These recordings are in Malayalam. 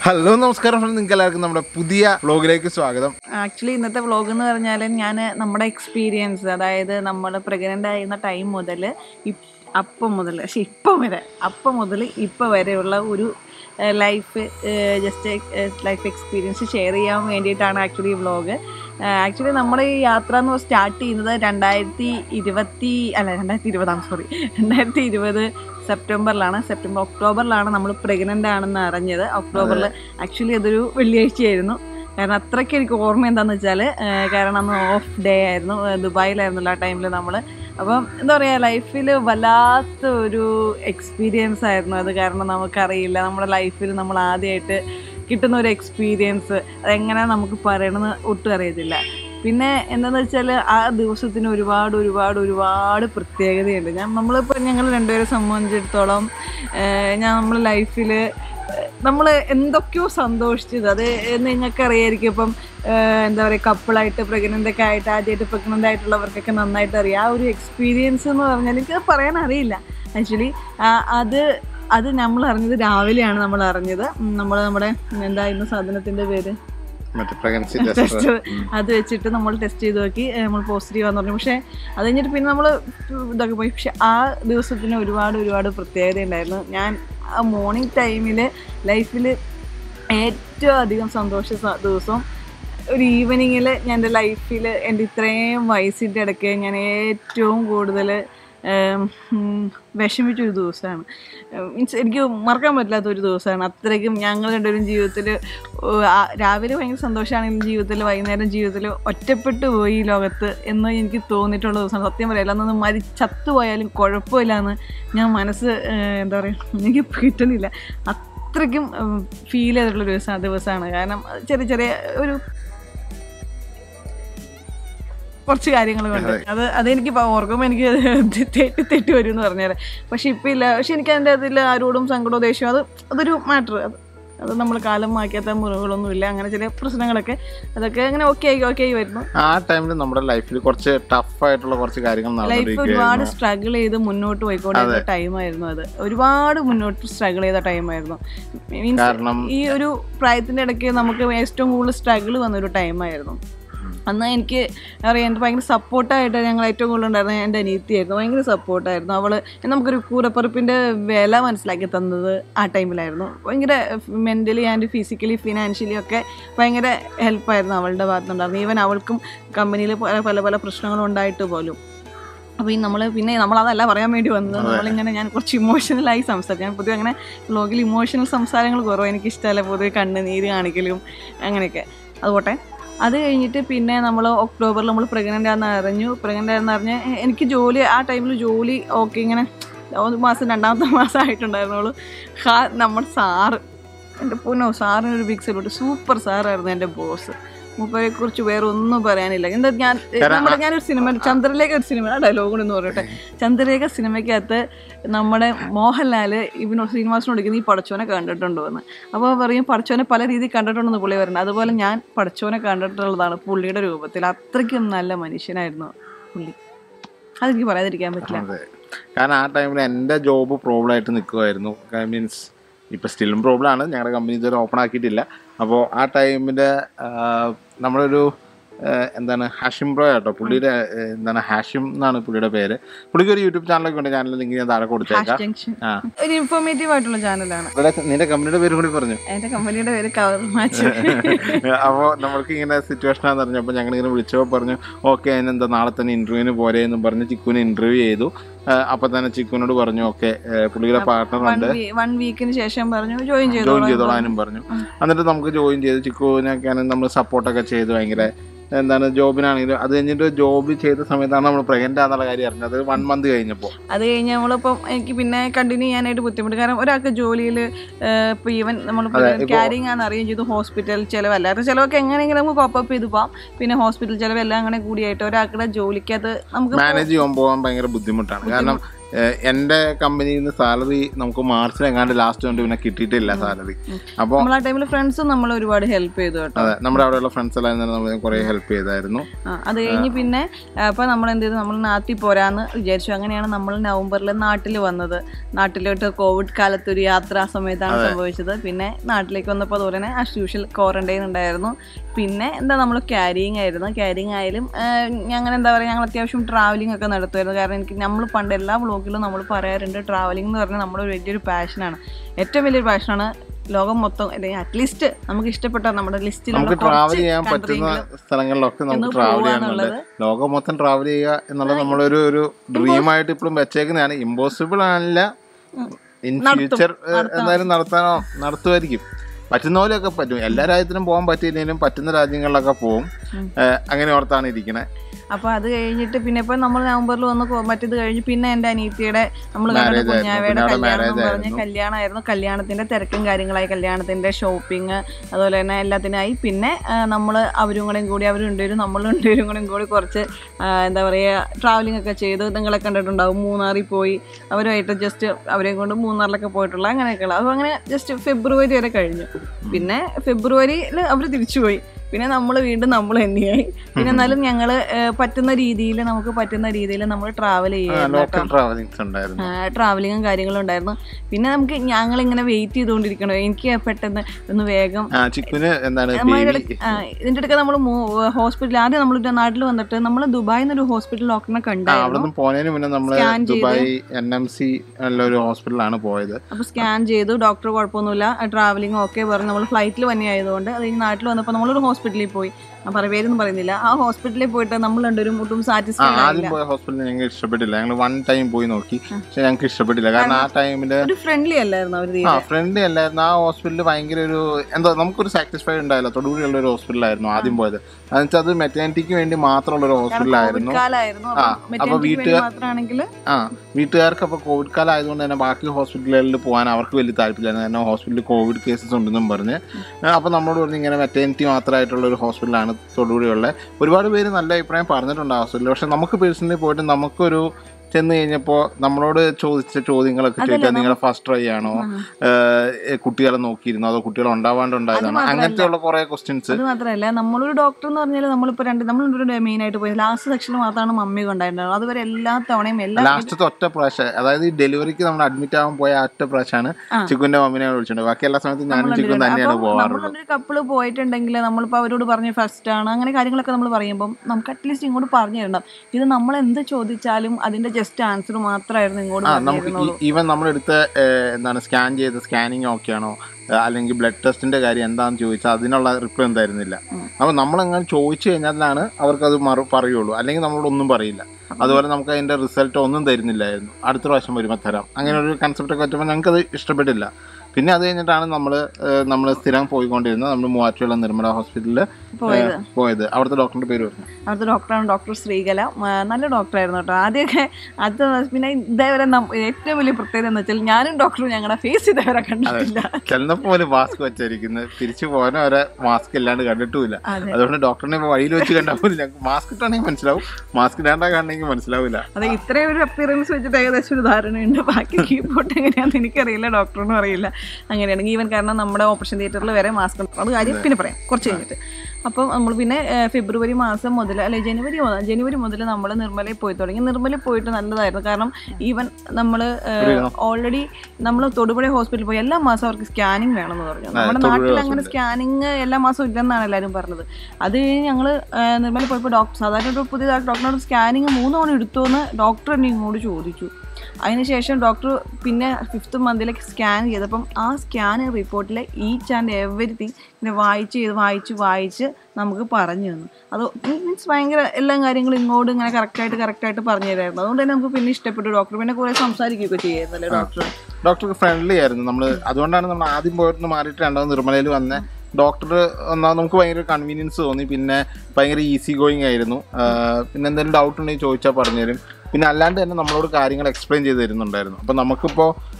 ഹലോ നമസ്കാരം ഫ്രണ്ട് നിങ്ങൾക്ക് എല്ലാവർക്കും നമ്മുടെ പുതിയ വ്ലോഗിലേക്ക് സ്വാഗതം ആക്ച്വലി ഇന്നത്തെ വ്ളോഗ് എന്ന് പറഞ്ഞാൽ ഞാൻ നമ്മുടെ എക്സ്പീരിയൻസ് അതായത് നമ്മൾ പ്രഗ്നൻ്റ് ആയിരുന്ന ടൈം മുതൽ അപ്പം മുതൽ പക്ഷെ ഇപ്പം വരെ അപ്പം മുതൽ ഇപ്പം വരെയുള്ള ഒരു life just life experience share ചെയ്യാൻ വേണ്ടിയിട്ടാണ് ആക്ച്വലി ഈ വ്ളോഗ് ആക്ച്വലി നമ്മുടെ ഈ യാത്ര എന്ന് സ്റ്റാർട്ട് ചെയ്യുന്നത് രണ്ടായിരത്തി ഇരുപത്തി അല്ല രണ്ടായിരത്തി ഇരുപതാം സോറി രണ്ടായിരത്തി ഇരുപത് സെപ്റ്റംബറിലാണ് സെപ്റ്റംബർ ഒക്ടോബറിലാണ് നമ്മൾ പ്രഗ്നൻ്റ് ആണെന്ന് അറിഞ്ഞത് ഒക്ടോബറിൽ ആക്ച്വലി അതൊരു വെള്ളിയാഴ്ചയായിരുന്നു കാരണം അത്രയ്ക്ക് എനിക്ക് ഓർമ്മ എന്താണെന്ന് വെച്ചാൽ കാരണം അന്ന് ഓഫ് ഡേ ആയിരുന്നു ഏഹ് ദുബായിലായിരുന്നല്ലോ ആ ടൈമിൽ നമ്മൾ അപ്പം എന്താ പറയുക ലൈഫിൽ വല്ലാത്ത ഒരു എക്സ്പീരിയൻസ് ആയിരുന്നു അത് കാരണം നമുക്കറിയില്ല നമ്മുടെ ലൈഫിൽ നമ്മൾ ആദ്യമായിട്ട് കിട്ടുന്ന ഒരു എക്സ്പീരിയൻസ് അതെങ്ങനെ നമുക്ക് പറയണമെന്ന് ഒട്ടും അറിയത്തില്ല പിന്നെ എന്താണെന്ന് വെച്ചാൽ ആ ദിവസത്തിന് ഒരുപാട് ഒരുപാട് ഒരുപാട് പ്രത്യേകതയുണ്ട് ഞാൻ നമ്മളിപ്പോൾ ഞങ്ങൾ രണ്ടുപേരെ സംബന്ധിച്ചിടത്തോളം ഏഹ് ഞാൻ നമ്മുടെ ലൈഫിൽ നമ്മൾ എന്തൊക്കെയോ സന്തോഷിച്ചത് അത് നിങ്ങൾക്ക് അറിയായിരിക്കും ഇപ്പം ഏഹ് എന്താ പറയുക കപ്പിളായിട്ട് പ്രഗ്നൻ്റ് ഒക്കെ ആയിട്ട് ആദ്യമായിട്ട് പ്രഗ്നൻ്റ് ആയിട്ടുള്ളവർക്കൊക്കെ നന്നായിട്ട് അറിയാം ആ ഒരു എക്സ്പീരിയൻസ് എന്ന് പറഞ്ഞാൽ എനിക്ക് പറയാൻ അറിയില്ല ആക്ച്വലി അത് അത് നമ്മൾ അറിഞ്ഞത് രാവിലെയാണ് നമ്മൾ അറിഞ്ഞത് നമ്മൾ നമ്മുടെ എന്തായിരുന്നു സാധനത്തിൻ്റെ പേര് മറ്റേ പ്രഗ്നൻസി ടെസ്റ്റ് അത് വെച്ചിട്ട് നമ്മൾ ടെസ്റ്റ് ചെയ്ത് നോക്കി ഏഹ് നമ്മൾ പോസിറ്റീവ് ആന്ന് പറഞ്ഞു പക്ഷേ അത് കഴിഞ്ഞിട്ട് പിന്നെ നമ്മൾ ഇതൊക്കെ പോയി പക്ഷെ ആ ദിവസത്തിന് ഒരുപാട് ഒരുപാട് പ്രത്യേകത ഉണ്ടായിരുന്നു ഞാൻ ആ മോർണിംഗ് ടൈമിൽ ലൈഫിൽ ഏറ്റവും അധികം സന്തോഷ സ- ദിവസം ഒരു ഈവനിങ്ങിൽ ഞാൻ എൻ്റെ ലൈഫിൽ എൻ്റെ ഇത്രയും വയസ്സിൻ്റെ ഇടയ്ക്ക് ഞാൻ ഏറ്റവും കൂടുതൽ വിഷമിച്ചൊരു ദിവസമാണ് മീൻസ് എനിക്ക് മറക്കാൻ പറ്റാത്ത ഒരു ദിവസമാണ് അത്രയ്ക്കും ഞങ്ങൾ രണ്ടുപേരും ജീവിതത്തിൽ രാവിലെ ഭയങ്കര സന്തോഷമാണെങ്കിലും ജീവിതത്തിൽ വൈകുന്നേരം ജീവിതത്തിൽ ഒറ്റപ്പെട്ടു പോയി ഈ ലോകത്ത് എന്ന് എനിക്ക് തോന്നിയിട്ടുള്ള ദിവസമാണ് സത്യം പറയില്ല അന്നൊന്ന് മരി ചത്തുപോയാലും കുഴപ്പമില്ല എന്ന് ഞാൻ മനസ്സ് ഏഹ്, എന്താ പറയുക എനിക്ക് കിട്ടുന്നില്ല അത്രയ്ക്കും ഫീൽ ചെയ്തിട്ടുള്ള ഒരു ദിവസം ദിവസമാണ് കാരണം ചെറിയ ചെറിയ ഒരു കുറച്ച് കാര്യങ്ങളുണ്ട് അത് അതെനിക്ക് ഇപ്പം ഓർക്കുമ്പോൾ എനിക്ക് തെറ്റി തെറ്റി വരും എന്ന് പറഞ്ഞാൽ പക്ഷെ ഇപ്പം ഇല്ല പക്ഷെ എനിക്ക് അതിൻ്റെ അതിൽ ആരോടും സങ്കടമോ ദേഷ്യമോ അത് അതൊരു മാറ്റർ അത് അത് നമ്മൾ കാലം മാക്കാത്ത മുറിവുകളൊന്നുമില്ല അങ്ങനെ ചില പ്രശ്നങ്ങളൊക്കെ അതൊക്കെ അങ്ങനെ ഓക്കെ ആയി ഓക്കെ ആയി വരുന്നു ആ ടൈമിൽ നമ്മുടെ ലൈഫിൽ കുറച്ച് ടഫ് ആയിട്ടുള്ള കുറച്ച് കാര്യങ്ങൾ ലൈഫ് നടന്നിരിക്കുകയായിരുന്നു ഒരുപാട് സ്ട്രഗിൾ ചെയ്ത് മുന്നോട്ട് പോയിക്കൊണ്ടിരുന്ന ടൈമായിരുന്നു അത് ഒരുപാട് മുന്നോട്ട് സ്ട്രഗിൾ ചെയ്ത ടൈമായിരുന്നു മീൻസ് കാരണം ഈ ഒരു പ്രായത്തിൻ്റെ ഇടയ്ക്ക് നമുക്ക് ഏറ്റവും കൂടുതൽ സ്ട്രഗിൾ വന്ന ഒരു ടൈമായിരുന്നു അന്ന് എനിക്ക് അറിയാം എൻ്റെ ഭയങ്കര സപ്പോർട്ടായിട്ട് ഞങ്ങൾ ഏറ്റവും കൂടുതൽ ഉണ്ടായിരുന്നത് എൻ്റെ അനിയത്തിയായിരുന്നു ഭയങ്കര സപ്പോർട്ടായിരുന്നു അവൾ നമുക്കൊരു കൂടപ്പറപ്പിൻ്റെ വില മനസ്സിലാക്കി തന്നത് ആ ടൈമിലായിരുന്നു ഭയങ്കര മെൻ്റലി ആൻഡ് ഫിസിക്കലി ഫിനാൻഷ്യലി ഒക്കെ ഭയങ്കര ഹെൽപ്പായിരുന്നു അവളുടെ ഭാഗത്തുണ്ടായിരുന്നു ഈവൻ അവൾക്കും കമ്പനിയിൽ പല പല പല പ്രശ്നങ്ങളും ഉണ്ടായിട്ട് പോലും അപ്പോൾ ഈ നമ്മൾ പിന്നെ നമ്മളതല്ല പറയാൻ വേണ്ടി വന്നത് നമ്മളിങ്ങനെ ഞാൻ കുറച്ച് ഇമോഷണലായി സംസാരിച്ചു ഞാൻ പൊതുവെ അങ്ങനെ വ്ലോഗിൽ ഇമോഷണൽ സംസാരങ്ങൾ കുറവ് എനിക്കിഷ്ടമല്ല പൊതുവെ കണ്ണുനീര് കാണിക്കലും അങ്ങനെയൊക്കെ അതുപോട്ടെ അത് കഴിഞ്ഞിട്ട് പിന്നെ നമ്മൾ ഒക്ടോബറിൽ നമ്മൾ പ്രഗ്നൻ്റ് ആണെന്ന് അറിഞ്ഞു പ്രഗ്നൻ്റ് ആണെന്ന് അറിഞ്ഞ് എ- എനിക്ക് ജോലി ആ ടൈമിൽ ജോലി ഓക്കെ ഇങ്ങനെ ഒരു മാസം രണ്ടാമത്തെ മാസം ആയിട്ടുണ്ടായിരുന്നുള്ളൂ ഹാ നമ്മുടെ സാറ് എൻ്റെ പൊന്നോ സാറിനൊരു ബിഗ് സല്യൂട്ട് സൂപ്പർ സാറായിരുന്നു എൻ്റെ ബോസ് മൂപ്പരെ കുറിച്ച് വേറെ ഒന്നും പറയാനില്ല എന്താ ഞാൻ നമ്മുടെ ഞാനൊരു സിനിമ ചന്ദ്രലേഖ ഒരു സിനിമ ഡയലോഗ് കൂടെ എന്ന് പറയട്ടെ ചന്ദ്രലേഖ സിനിമയ്ക്കകത്ത് നമ്മുടെ മോഹൻലാൽ ഇവനോട് ശ്രീനിവാസനോട് ചോദിക്കുന്നത് ഈ പടച്ചോനെ കണ്ടിട്ടുണ്ടോ എന്ന് അപ്പോൾ പറയും പടച്ചോനെ പല രീതിയിൽ കണ്ടിട്ടുണ്ടെന്ന് പുള്ളി പറയുന്നത് അതുപോലെ ഞാൻ പടച്ചോനെ കണ്ടിട്ടുള്ളതാണ് പുള്ളിയുടെ രൂപത്തിൽ അത്രയ്ക്കും നല്ല മനുഷ്യനായിരുന്നു പുള്ളി അതെനിക്ക് പറയാതിരിക്കാൻ പറ്റില്ല അതെ കാരണം ആ ടൈമിൽ എൻ്റെ ജോബ് പ്രോബ്ലം ആയിട്ട് നിൽക്കുമായിരുന്നു മീൻസ് ഇപ്പം സ്റ്റിലും പ്രോബ്ലം ആണ് ഞങ്ങളുടെ കമ്പനി ഇതുവരെ ഓപ്പൺ ആക്കിയിട്ടില്ല അപ്പോൾ ആ ടൈമിൽ നമ്മളൊരു ആ, എന്താണ് ഹാഷിം ബ്രോ കേട്ടോ പുള്ളിയുടെ ആ, എന്താണ് ഹാഷിം എന്നാണ് പുള്ളിയുടെ പേര് പുള്ളിക്ക് ഒരു യൂട്യൂബ് ചാനലൊക്കെ ഉണ്ട് ചാനൽ ലിങ്ക് ഞാൻ താഴെ കൊടുത്തേക്കാം ജംഗ്ഷൻ ആ ഒരു ഇൻഫോർമേറ്റീവ് ആയിട്ടുള്ള ചാനലാണ് ഇവിടെ നിന്റെ കമ്പനിയുടെ പേര് കൂടി പറഞ്ഞു എൻ്റെ കമ്പനിയുടെ പേര് കവർ മാച്ച് അപ്പോൾ നമ്മൾക്ക് ഇങ്ങനെ സിറ്റുവേഷൻ ആണെന്ന് അറിഞ്ഞപ്പോൾ ഞങ്ങൾ ഇങ്ങനെ വിളിച്ചപ്പോൾ പറഞ്ഞു ഓക്കെ അതിനെന്താ നാളെ തന്നെ ഇന്റർവ്യൂവിന് പോരെ എന്ന് പറഞ്ഞ് ചിക്കുവിന് ഇന്റർവ്യൂ ചെയ്തു അപ്പോൾ തന്നെ ചിക്കുവിനോട് പറഞ്ഞു ഓക്കെ പുള്ളിയുടെ പാർട്ട്ണർ ഉണ്ട് വൺ വീക്കിന് ശേഷം പറഞ്ഞു ജോയിൻ ചെയ്തു ജോയിൻ ചെയ്തോളാനും പറഞ്ഞു എന്നിട്ട് നമുക്ക് ജോയിൻ ചെയ്ത് ചിക്കുവിനൊക്കെ നമ്മൾ സപ്പോർട്ടൊക്കെ ചെയ്ത് ഭയങ്കര എന്താണ് ജോബിനാണെങ്കിലും അത് കഴിഞ്ഞിട്ട് ജോബ് ചെയ്ത സമയത്താണ് നമ്മൾ പ്രഗ്നന്റ് ആണെന്നുള്ള കാര്യം അറിഞ്ഞത് വൺ മന്ത് കഴിഞ്ഞപ്പോൾ അത് കഴിഞ്ഞ് നമ്മളിപ്പം എനിക്ക് പിന്നെ കണ്ടിന്യൂ ചെയ്യാനായിട്ട് ബുദ്ധിമുട്ട് കാരണം ഒരാൾക്ക് ജോലിയിൽ ഇപ്പോൾ ഈവൻ നമ്മൾ ക്യാരിങ് ആണെന്ന് അറിയുകയും ചെയ്തു ഹോസ്പിറ്റൽ ചിലവ് അല്ലാത്ത ചിലവൊക്കെ എങ്ങനെയെങ്കിലും നമുക്ക് കോപ്പപ്പ് ചെയ്ത് പോകാം പിന്നെ ഹോസ്പിറ്റൽ ചിലവ് എല്ലാം അങ്ങനെ കൂടിയായിട്ട് ഒരാളുടെ ജോലിക്കകത്ത് നമുക്ക് മാനേജ് ചെയ്യാൻ പോകാൻ ഭയങ്കര ബുദ്ധിമുട്ടാണ് കാരണം ഏഹ്, എൻ്റെ കമ്പനിയിൽ നിന്ന് സാലറി നമുക്ക് മാർച്ചിൽ എങ്ങാണ്ട് ലാസ്റ്റ് കൊണ്ട് പിന്നെ കിട്ടിയിട്ടില്ല സാലറി അപ്പോൾ നമ്മൾ ആ ടൈമിൽ ഫ്രണ്ട്സും നമ്മൾ ഒരുപാട് ഹെൽപ്പ് ചെയ്തു കേട്ടോ അതെ നമ്മുടെ അവിടെയുള്ള ഫ്രണ്ട്സ് എല്ലാം തന്നെ നമ്മൾ കുറേ ഹെൽപ്പ് ചെയ്തായിരുന്നു ആ, അത് കഴിഞ്ഞ് പിന്നെ അപ്പോൾ നമ്മൾ എന്ത് ചെയ്തു നമ്മൾ നാട്ടിൽ പോരാന്ന് വിചാരിച്ചു അങ്ങനെയാണ് നമ്മൾ നവംബറിൽ നാട്ടിൽ വന്നത് നാട്ടിലോട്ട് കോവിഡ് കാലത്ത് ഒരു യാത്ര ആ സമയത്താണ് സംഭവിച്ചത് പിന്നെ നാട്ടിലേക്ക് വന്നപ്പോൾ അതുപോലെ തന്നെ ആസ് യൂഷ്വൽ ക്വാറന്റൈൻ ഉണ്ടായിരുന്നു പിന്നെ എന്താ നമ്മൾ ക്യാരിങ് ആയിരുന്നു ക്യാരിങ് ആയാലും ഞങ്ങൾ എന്താ പറയുക ഞങ്ങൾ അത്യാവശ്യം ട്രാവലിംഗ് ഒക്കെ നടത്തുമായിരുന്നു കാരണം എനിക്ക് നമ്മൾ പണ്ട് എല്ലാ വ്ളോഗിലും നമ്മൾ പറയാറുണ്ട് ട്രാവലിംഗ് എന്ന് പറഞ്ഞാൽ നമ്മുടെ ഒരു വലിയൊരു പാഷനാണ് ഏറ്റവും വലിയൊരു പാഷനാണ് ലോകം മൊത്തം അല്ലെങ്കിൽ അറ്റ്ലീസ്റ്റ് നമുക്ക് ഇഷ്ടപ്പെട്ട നമ്മുടെ ലിസ്റ്റിലുള്ള നമുക്ക് ട്രാവൽ കുറച്ച് ചെയ്യാൻ പറ്റുന്ന country-യെങ്കിലും സ്ഥലങ്ങളിലൊക്കെ നമുക്ക് ഒന്ന് ട്രാവൽ പോവാന്നുള്ളത്. ചെയ്യാനുണ്ട് ലോകം മൊത്തം ട്രാവൽ ചെയ്യുക എന്നുള്ളത് നമ്മളൊരു ഒരു ഡ്രീം ആയിട്ട് ഇപ്പോഴും വെച്ചേക്കുന്നതാണ് ഇമ്പോസിബിൾ ആണല്ല ഇൻ ഫ്യൂച്ചർ എന്തായാലും നടത്താനോ നടത്തുമായിരിക്കും പറ്റുന്ന പോലെയൊക്കെ പറ്റും എല്ലാ രാജ്യത്തിനും പോകാൻ പറ്റിയില്ലെങ്കിലും പറ്റുന്ന രാജ്യങ്ങളിലൊക്കെ പോകും ഏഹ് അങ്ങനെ ഓർത്താണ് ഇരിക്കണേ അപ്പൊ അത് കഴിഞ്ഞിട്ട് പിന്നെ ഇപ്പൊ നമ്മൾ നവംബറിൽ വന്ന് കൊ- മറ്റേത് കഴിഞ്ഞ് പിന്നെ എന്റെ അനിയത്തിയുടെ നമ്മൾ കണ്ട Marriage ആയിരുന്നു. കുഞ്ഞാവയുടെ പിന്നെ അവിടെ കല്യാണം marriage എന്ന് പറഞ്ഞ് ആയിരുന്നു. കല്യാണമായിരുന്നു കല്യാണത്തിന്റെ തിരക്കും കാര്യങ്ങളായി കല്യാണത്തിന്റെ ഷോപ്പിംഗ് അതുപോലെ തന്നെ എല്ലാത്തിനായി പിന്നെ നമ്മൾ അവരും കൂടെയും കൂടി അവർ രണ്ടുപേരും നമ്മൾ രണ്ടുപേരും കൂടെയും കൂടി കുറച്ച് ആ, എന്താ പറയുക ട്രാവലിംഗ് ഒക്കെ ചെയ്ത് നിങ്ങളെ കണ്ടിട്ടുണ്ടാവും മൂന്നാറിൽ പോയി അവരുമായിട്ട് ജസ്റ്റ് അവരെയും കൊണ്ട് മൂന്നാറിലൊക്കെ പോയിട്ടുള്ള അങ്ങനെയൊക്കെയുള്ള അപ്പോൾ അങ്ങനെ ജസ്റ്റ് ഫെബ്രുവരി വരെ കഴിഞ്ഞു പിന്നെ ഫെബ്രുവരിയിൽ അവർ തിരിച്ചുപോയി പിന്നെ നമ്മൾ വീണ്ടും നമ്മൾ തന്നെയായി പിന്നെ എന്നാലും ഞങ്ങൾ പറ്റുന്ന രീതിയിൽ നമുക്ക് പറ്റുന്ന രീതിയിൽ നമ്മൾ ട്രാവൽ ചെയ്യായിരുന്നു കേട്ടോ ലോക്കൽ ട്രാവലിങ്സ് ഉണ്ടായിരുന്നു ട്രാവലിങ്ങും കാര്യങ്ങളും ഉണ്ടായിരുന്നു പിന്നെ നമുക്ക് ഞങ്ങൾ ഇങ്ങനെ വെയിറ്റ് ചെയ്തുകൊണ്ടിരിക്കണം എനിക്ക് പെട്ടെന്ന് ഒന്ന് വേഗം ആ ചിക്കുന് എന്താണ് നമ്മുടെ ബേബി ഇടയ്ക്ക്- ആ, ഇതിന്റെ ഇടയ്ക്ക് നമ്മൾ ഹോസ്പിറ്റലിൽ ആദ്യം നമ്മൾ നാട്ടിൽ വന്നിട്ട് നമ്മൾ ദുബായിൽ നിന്ന് ഒരു ഹോസ്പിറ്റൽ ഡോക്ടറിനെ ആ അവിടെ കണ്ടായിരുന്നു നിന്ന് പോന്നതിന് മുന്നേ നമ്മള് Scan ചെയ്ത്. ദുബായ് എൻ എം സി ഉള്ള ഒരു ഹോസ്പിറ്റലാണ് പോയത് അപ്പോൾ സ്കാൻ ചെയ്തു ഡോക്ടർ കുഴപ്പമൊന്നുമില്ല ട്രാവലിംഗ് ഓക്കെ പറഞ്ഞു നമ്മൾ ഫ്ലൈറ്റിൽ തന്നെ ആയതുകൊണ്ട് അത് കഴിഞ്ഞ് നാട്ടിൽ വന്നപ്പോൾ നമ്മളൊരു ഹോസ്പിറ്റലിൽ പോയി ഞാൻ പറ പേരൊന്നും പറയുന്നില്ല ആ ഹോസ്പിറ്റലിൽ പോയിട്ട് നമ്മൾ രണ്ടുപേരും ഒട്ടും ആ സാറ്റിസ്ഫൈഡ് ആദ്യം ആയില്ല പോയ ഹോസ്പിറ്റലിൽ ഞങ്ങൾക്ക് ഇഷ്ടപ്പെട്ടില്ല ഞങ്ങൾ വൺ ടൈം പോയി നോക്കി പക്ഷെ ഞങ്ങൾക്ക് ഇഷ്ടപ്പെട്ടില്ല കാരണം ആ ടൈമില് ഒരു ഫ്രണ്ട്ലി അല്ലായിരുന്നു അവർ ആ ഫ്രണ്ട് അല്ലായിരുന്നു ആ ഹോസ്പിറ്റലിൽ ഭയങ്കര ഒരു എന്താ നമുക്കൊരു സാറ്റിസ്ഫൈഡ് ഉണ്ടായില്ല തൊടുപുഴിയുള്ള ഒരു ഹോസ്പിറ്റലായിരുന്നു ആദ്യം പോയത് എന്നുവെച്ചാൽ അത് മെറ്റേണിറ്റിക്ക് വേണ്ടി മാത്രമുള്ള ഒരു ഹോസ്പിറ്റലായിരുന്നു കാലായിരുന്നു ആ, അപ്പൊ വീട്ടുകാർ മാത്രമാണെങ്കിൽ ആ വീട്ടുകാർക്ക് അപ്പോൾ കോവിഡ് കാലം ആയതുകൊണ്ട് തന്നെ ബാക്കി ഹോസ്പിറ്റലുകളിൽ പോകാൻ അവർക്ക് വലിയ താല്പര്യമില്ലായിരുന്നു കാരണം ഹോസ്പിറ്റലിൽ കോവിഡ് കേസസ് ഉണ്ടെന്നും പറഞ്ഞ് അപ്പോൾ നമ്മളോട് പറഞ്ഞ് ഇങ്ങനെ മെറ്റേണിറ്റി മാത്രമായിട്ടുള്ള ഒരു ഹോസ്പിറ്റലാണ് തൊടുപുഴയുള്ള ഒരുപാട് പേര് നല്ല അഭിപ്രായം പറഞ്ഞിട്ടുണ്ട് ആ ഹോസ്പിറ്റലിൽ പക്ഷെ നമുക്ക് പേഴ്സണലി പോയിട്ട് നമുക്കൊരു ചെന്ന് കഴിഞ്ഞപ്പോൾ നമ്മളോട് ചോദിച്ച ചോദ്യങ്ങളൊക്കെ ചോദിച്ചാൽ നിങ്ങളുടെ ഫസ്റ്റ് ട്രൈ ആണോ ഏഹ് കുട്ടികളെ നോക്കിയിരുന്നോ അതോ കുട്ടികൾ ഉണ്ടാവാണ്ടുണ്ടായതാണോ അങ്ങനത്തെയുള്ള കുറേ ക്വസ്റ്റ്യൻസ് അത് മാത്രമല്ല നമ്മളൊരു ഡോക്ടർ എന്ന് പറഞ്ഞാൽ നമ്മളിപ്പോൾ രണ്ട് നമ്മൾ മെയിൻ ആയിട്ട് പോയത് ലാസ്റ്റ് സെക്ഷനിൽ മാത്രമാണ് മമ്മി കൊണ്ടായിരുന്നത് അതുവരെ എല്ലാ തവണയും എല്ലാ ലാസ്റ്റത്തെ ഒറ്റ പ്രാവശ്യം അതായത് ഈ ഡെലിവറിക്ക് നമ്മൾ അഡ്മിറ്റ് ആവാൻ പോയ ആ ഒറ്റ പ്രാവശ്യമാണ് ചിക്കുന്റെ മമ്മിനെ വിളിച്ചിട്ടുണ്ട് ബാക്കി എല്ലാ സമയത്തും ഞാനും ചിക്കും തന്നെയാണ് പോവാറുള്ളത് നമ്മളൊരു കപ്പിള് പോയിട്ടുണ്ടെങ്കിൽ നമ്മളിപ്പോൾ അവരോട് പറഞ്ഞ ഫസ്റ്റ് ആണ് അങ്ങനെ കാര്യങ്ങളൊക്കെ നമ്മൾ പറയുമ്പം നമുക്ക് അറ്റ്ലീസ്റ്റ് ഇങ്ങോട്ട് പറഞ്ഞു തരണം ഇത് നമ്മൾ എന്ത് ചോദിച്ചാലും അതിന്റെ ജസ്റ്റ് ആൻസർ മാത്രമായിരുന്നു ഇങ്ങോട്ട് ആ പറഞ്ഞു നമുക്ക് തരുന്നുള്ളൂ ഈവൻ നമ്മളെടുത്ത ഏഹ്, എന്താണ് സ്കാൻ ചെയ്ത് സ്കാനിങ് ഓക്കെ ആണോ ഏഹ്, അല്ലെങ്കിൽ ബ്ലഡ് ടെസ്റ്റിന്റെ കാര്യം എന്താണെന്ന് ചോദിച്ചാൽ അതിനുള്ള റിപ്ലൈ എന്തായിരുന്നില്ല അപ്പോൾ നമ്മളങ്ങനെ ചോദിച്ചു കഴിഞ്ഞാലാണ് അവർക്കത് മറു പറയുള്ളൂ അല്ലെങ്കിൽ നമ്മളോട് ഒന്നും പറയില്ല അതുപോലെ നമുക്ക് അതിന്റെ റിസൾട്ട് ഒന്നും തരുന്നില്ലായിരുന്നു അടുത്ത പ്രാവശ്യം വരുമ്പോൾ തരാം അങ്ങനെ ഒരു കൺസെപ്റ്റ് ഒക്കെ വെച്ചപ്പോൾ ഞങ്ങൾക്കത് ഇഷ്ടപ്പെട്ടില്ല പിന്നെ അത് കഴിഞ്ഞിട്ടാണ് നമ്മൾ നമ്മൾ സ്ഥിരം പോയിക്കൊണ്ടിരുന്നത് നമ്മൾ മൂവാറ്റുള്ള നിർമ്മല ഹോസ്പിറ്റലിൽ പോയത് പോയത് അവിടുത്തെ ഡോക്ടറിന്റെ പേര് പറഞ്ഞു അവിടുത്തെ ഡോക്ടറാണ് ഡോക്ടർ ശ്രീകല ആ, നല്ല ഡോക്ടറായിരുന്നു കേട്ടോ ആദ്യമൊക്കെ അത് പിന്നെ ഇതേവരെ നം- ഏറ്റവും വലിയ പ്രത്യേകത എന്ന് വെച്ചാൽ ഞാനും ഡോക്ടറും ഞങ്ങളുടെ ഫേസ് ഇതേവരെ കണ്ടിട്ടില്ല ചെന്നപ്പോൾ പോലും മാസ്ക് വെച്ചായിരിക്കുന്നത് തിരിച്ചു പോകാനും വരെ മാസ്ക് ഇല്ലാണ്ട് കണ്ടിട്ടുമില്ല അതെ അതുകൊണ്ട് ഡോക്ടറിനെ ഇപ്പോൾ വഴിയിൽ വെച്ച് കണ്ടാൽ പോലും ഞങ്ങൾക്ക് മാസ്ക് ഇട്ടാണെങ്കിൽ മനസ്സിലാവും മാസ്ക് ഇടാണ്ട കാണണമെങ്കിൽ മനസ്സിലാവില്ല അതെ ഇത്രയും ഒരു അപ്പിയറൻസ് വെച്ചിട്ട് ഏകദേശം ഒരു ധാരണയുണ്ട് ബാക്കി കീബോർഡ് എങ്ങനെയാണെന്ന് എനിക്കറിയില്ല ഡോക്ടറിനും അറിയില്ല അങ്ങനെയാണെങ്കിൽ ഈവൻ കാരണം നമ്മുടെ ഓപ്പറേഷൻ തിയേറ്ററിൽ വരെ മാസ്ക് ഉണ്ട് അത് കാര്യം പിന്നെ പറയാം കുറച്ച് കഴിഞ്ഞിട്ട് അപ്പം നമ്മൾ പിന്നെ ഏഹ്, ഫെബ്രുവരി മാസം മുതൽ അല്ലെ ജനുവരി മുതൽ ജനുവരി മുതൽ നമ്മൾ നിർമ്മലയിൽ പോയി തുടങ്ങി നിർമ്മലയിൽ പോയിട്ട് നല്ലതായിരുന്നു കാരണം ഈവൻ നമ്മൾ ഓൾറെഡി നമ്മൾ തൊടുപുഴ ഹോസ്പിറ്റലിൽ പോയി എല്ലാ മാസം അവർക്ക് സ്കാനിങ് വേണമെന്ന് പറഞ്ഞു നമ്മുടെ തൊടുപുഴ നാട്ടിൽ അങ്ങനെ hospital. സ്കാനിങ് എല്ലാ മാസവും ഇല്ലെന്നാണ് എല്ലാവരും പറഞ്ഞത് അത് കഴിഞ്ഞ് ഞങ്ങൾ നിർമ്മല പോയപ്പോൾ ഡോക്ടർ സാധാരണ ഒരു പുതിയ ഡോക്ടറിനോട് സ്കാനിങ് മൂന്ന് തവണ എടുത്തോന്ന് ഡോക്ടർ എന്നെ ഇങ്ങോട്ട് ചോദിച്ചു അതിനുശേഷം ഡോക്ടർ പിന്നെ ഫിഫ്ത്ത് മന്തിലേക്ക് സ്കാൻ ചെയ്തപ്പം ആ സ്കാൻ റിപ്പോർട്ടിലെ ഈച്ച് ആൻഡ് എവറിത്തിങ് ഇങ്ങനെ വായിച്ച് ചെയ്ത് വായിച്ച് വായിച്ച് നമുക്ക് പറഞ്ഞു തന്നു അത് മീൻസ് ഭയങ്കര എല്ലാ കാര്യങ്ങളും ഇങ്ങോട്ട് ഇങ്ങനെ കറക്റ്റായിട്ട് കറക്റ്റായിട്ട് പറഞ്ഞു തരായിരുന്നു അതുകൊണ്ട് തന്നെ നമുക്ക് പിന്നെ ഇഷ്ടപ്പെട്ടു ഡോക്ടർ പിന്നെ കുറേ സംസാരിക്കുകയൊക്കെ ചെയ്യായിരുന്നല്ലേ ഡോക്ടർ ഡോക്ടർക്ക് ഫ്രണ്ട്ലി ആയിരുന്നു നമ്മൾ അതുകൊണ്ടാണ് നമ്മൾ ആദ്യം പോയിട്ട് മാറിയിട്ട് രണ്ടാമത് നിർമ്മലയിൽ വന്ന ഡോക്ടർ ഒന്നാമത് നമുക്ക് ഭയങ്കര കൺവീനിയൻസ് തോന്നി പിന്നെ ഭയങ്കര ഈസി ഗോയിങ് ആയിരുന്നു ആ, പിന്നെ എന്തെങ്കിലും ഡൗട്ട് ഉണ്ടെങ്കിൽ ചോദിച്ചാൽ പറഞ്ഞുതരും പിന്നെ അല്ലാണ്ട് തന്നെ നമ്മളോട് കാര്യങ്ങൾ എക്സ്പ്ലെയിൻ ചെയ്ത് തരുന്നുണ്ടായിരുന്നു അപ്പം നമുക്കിപ്പോൾ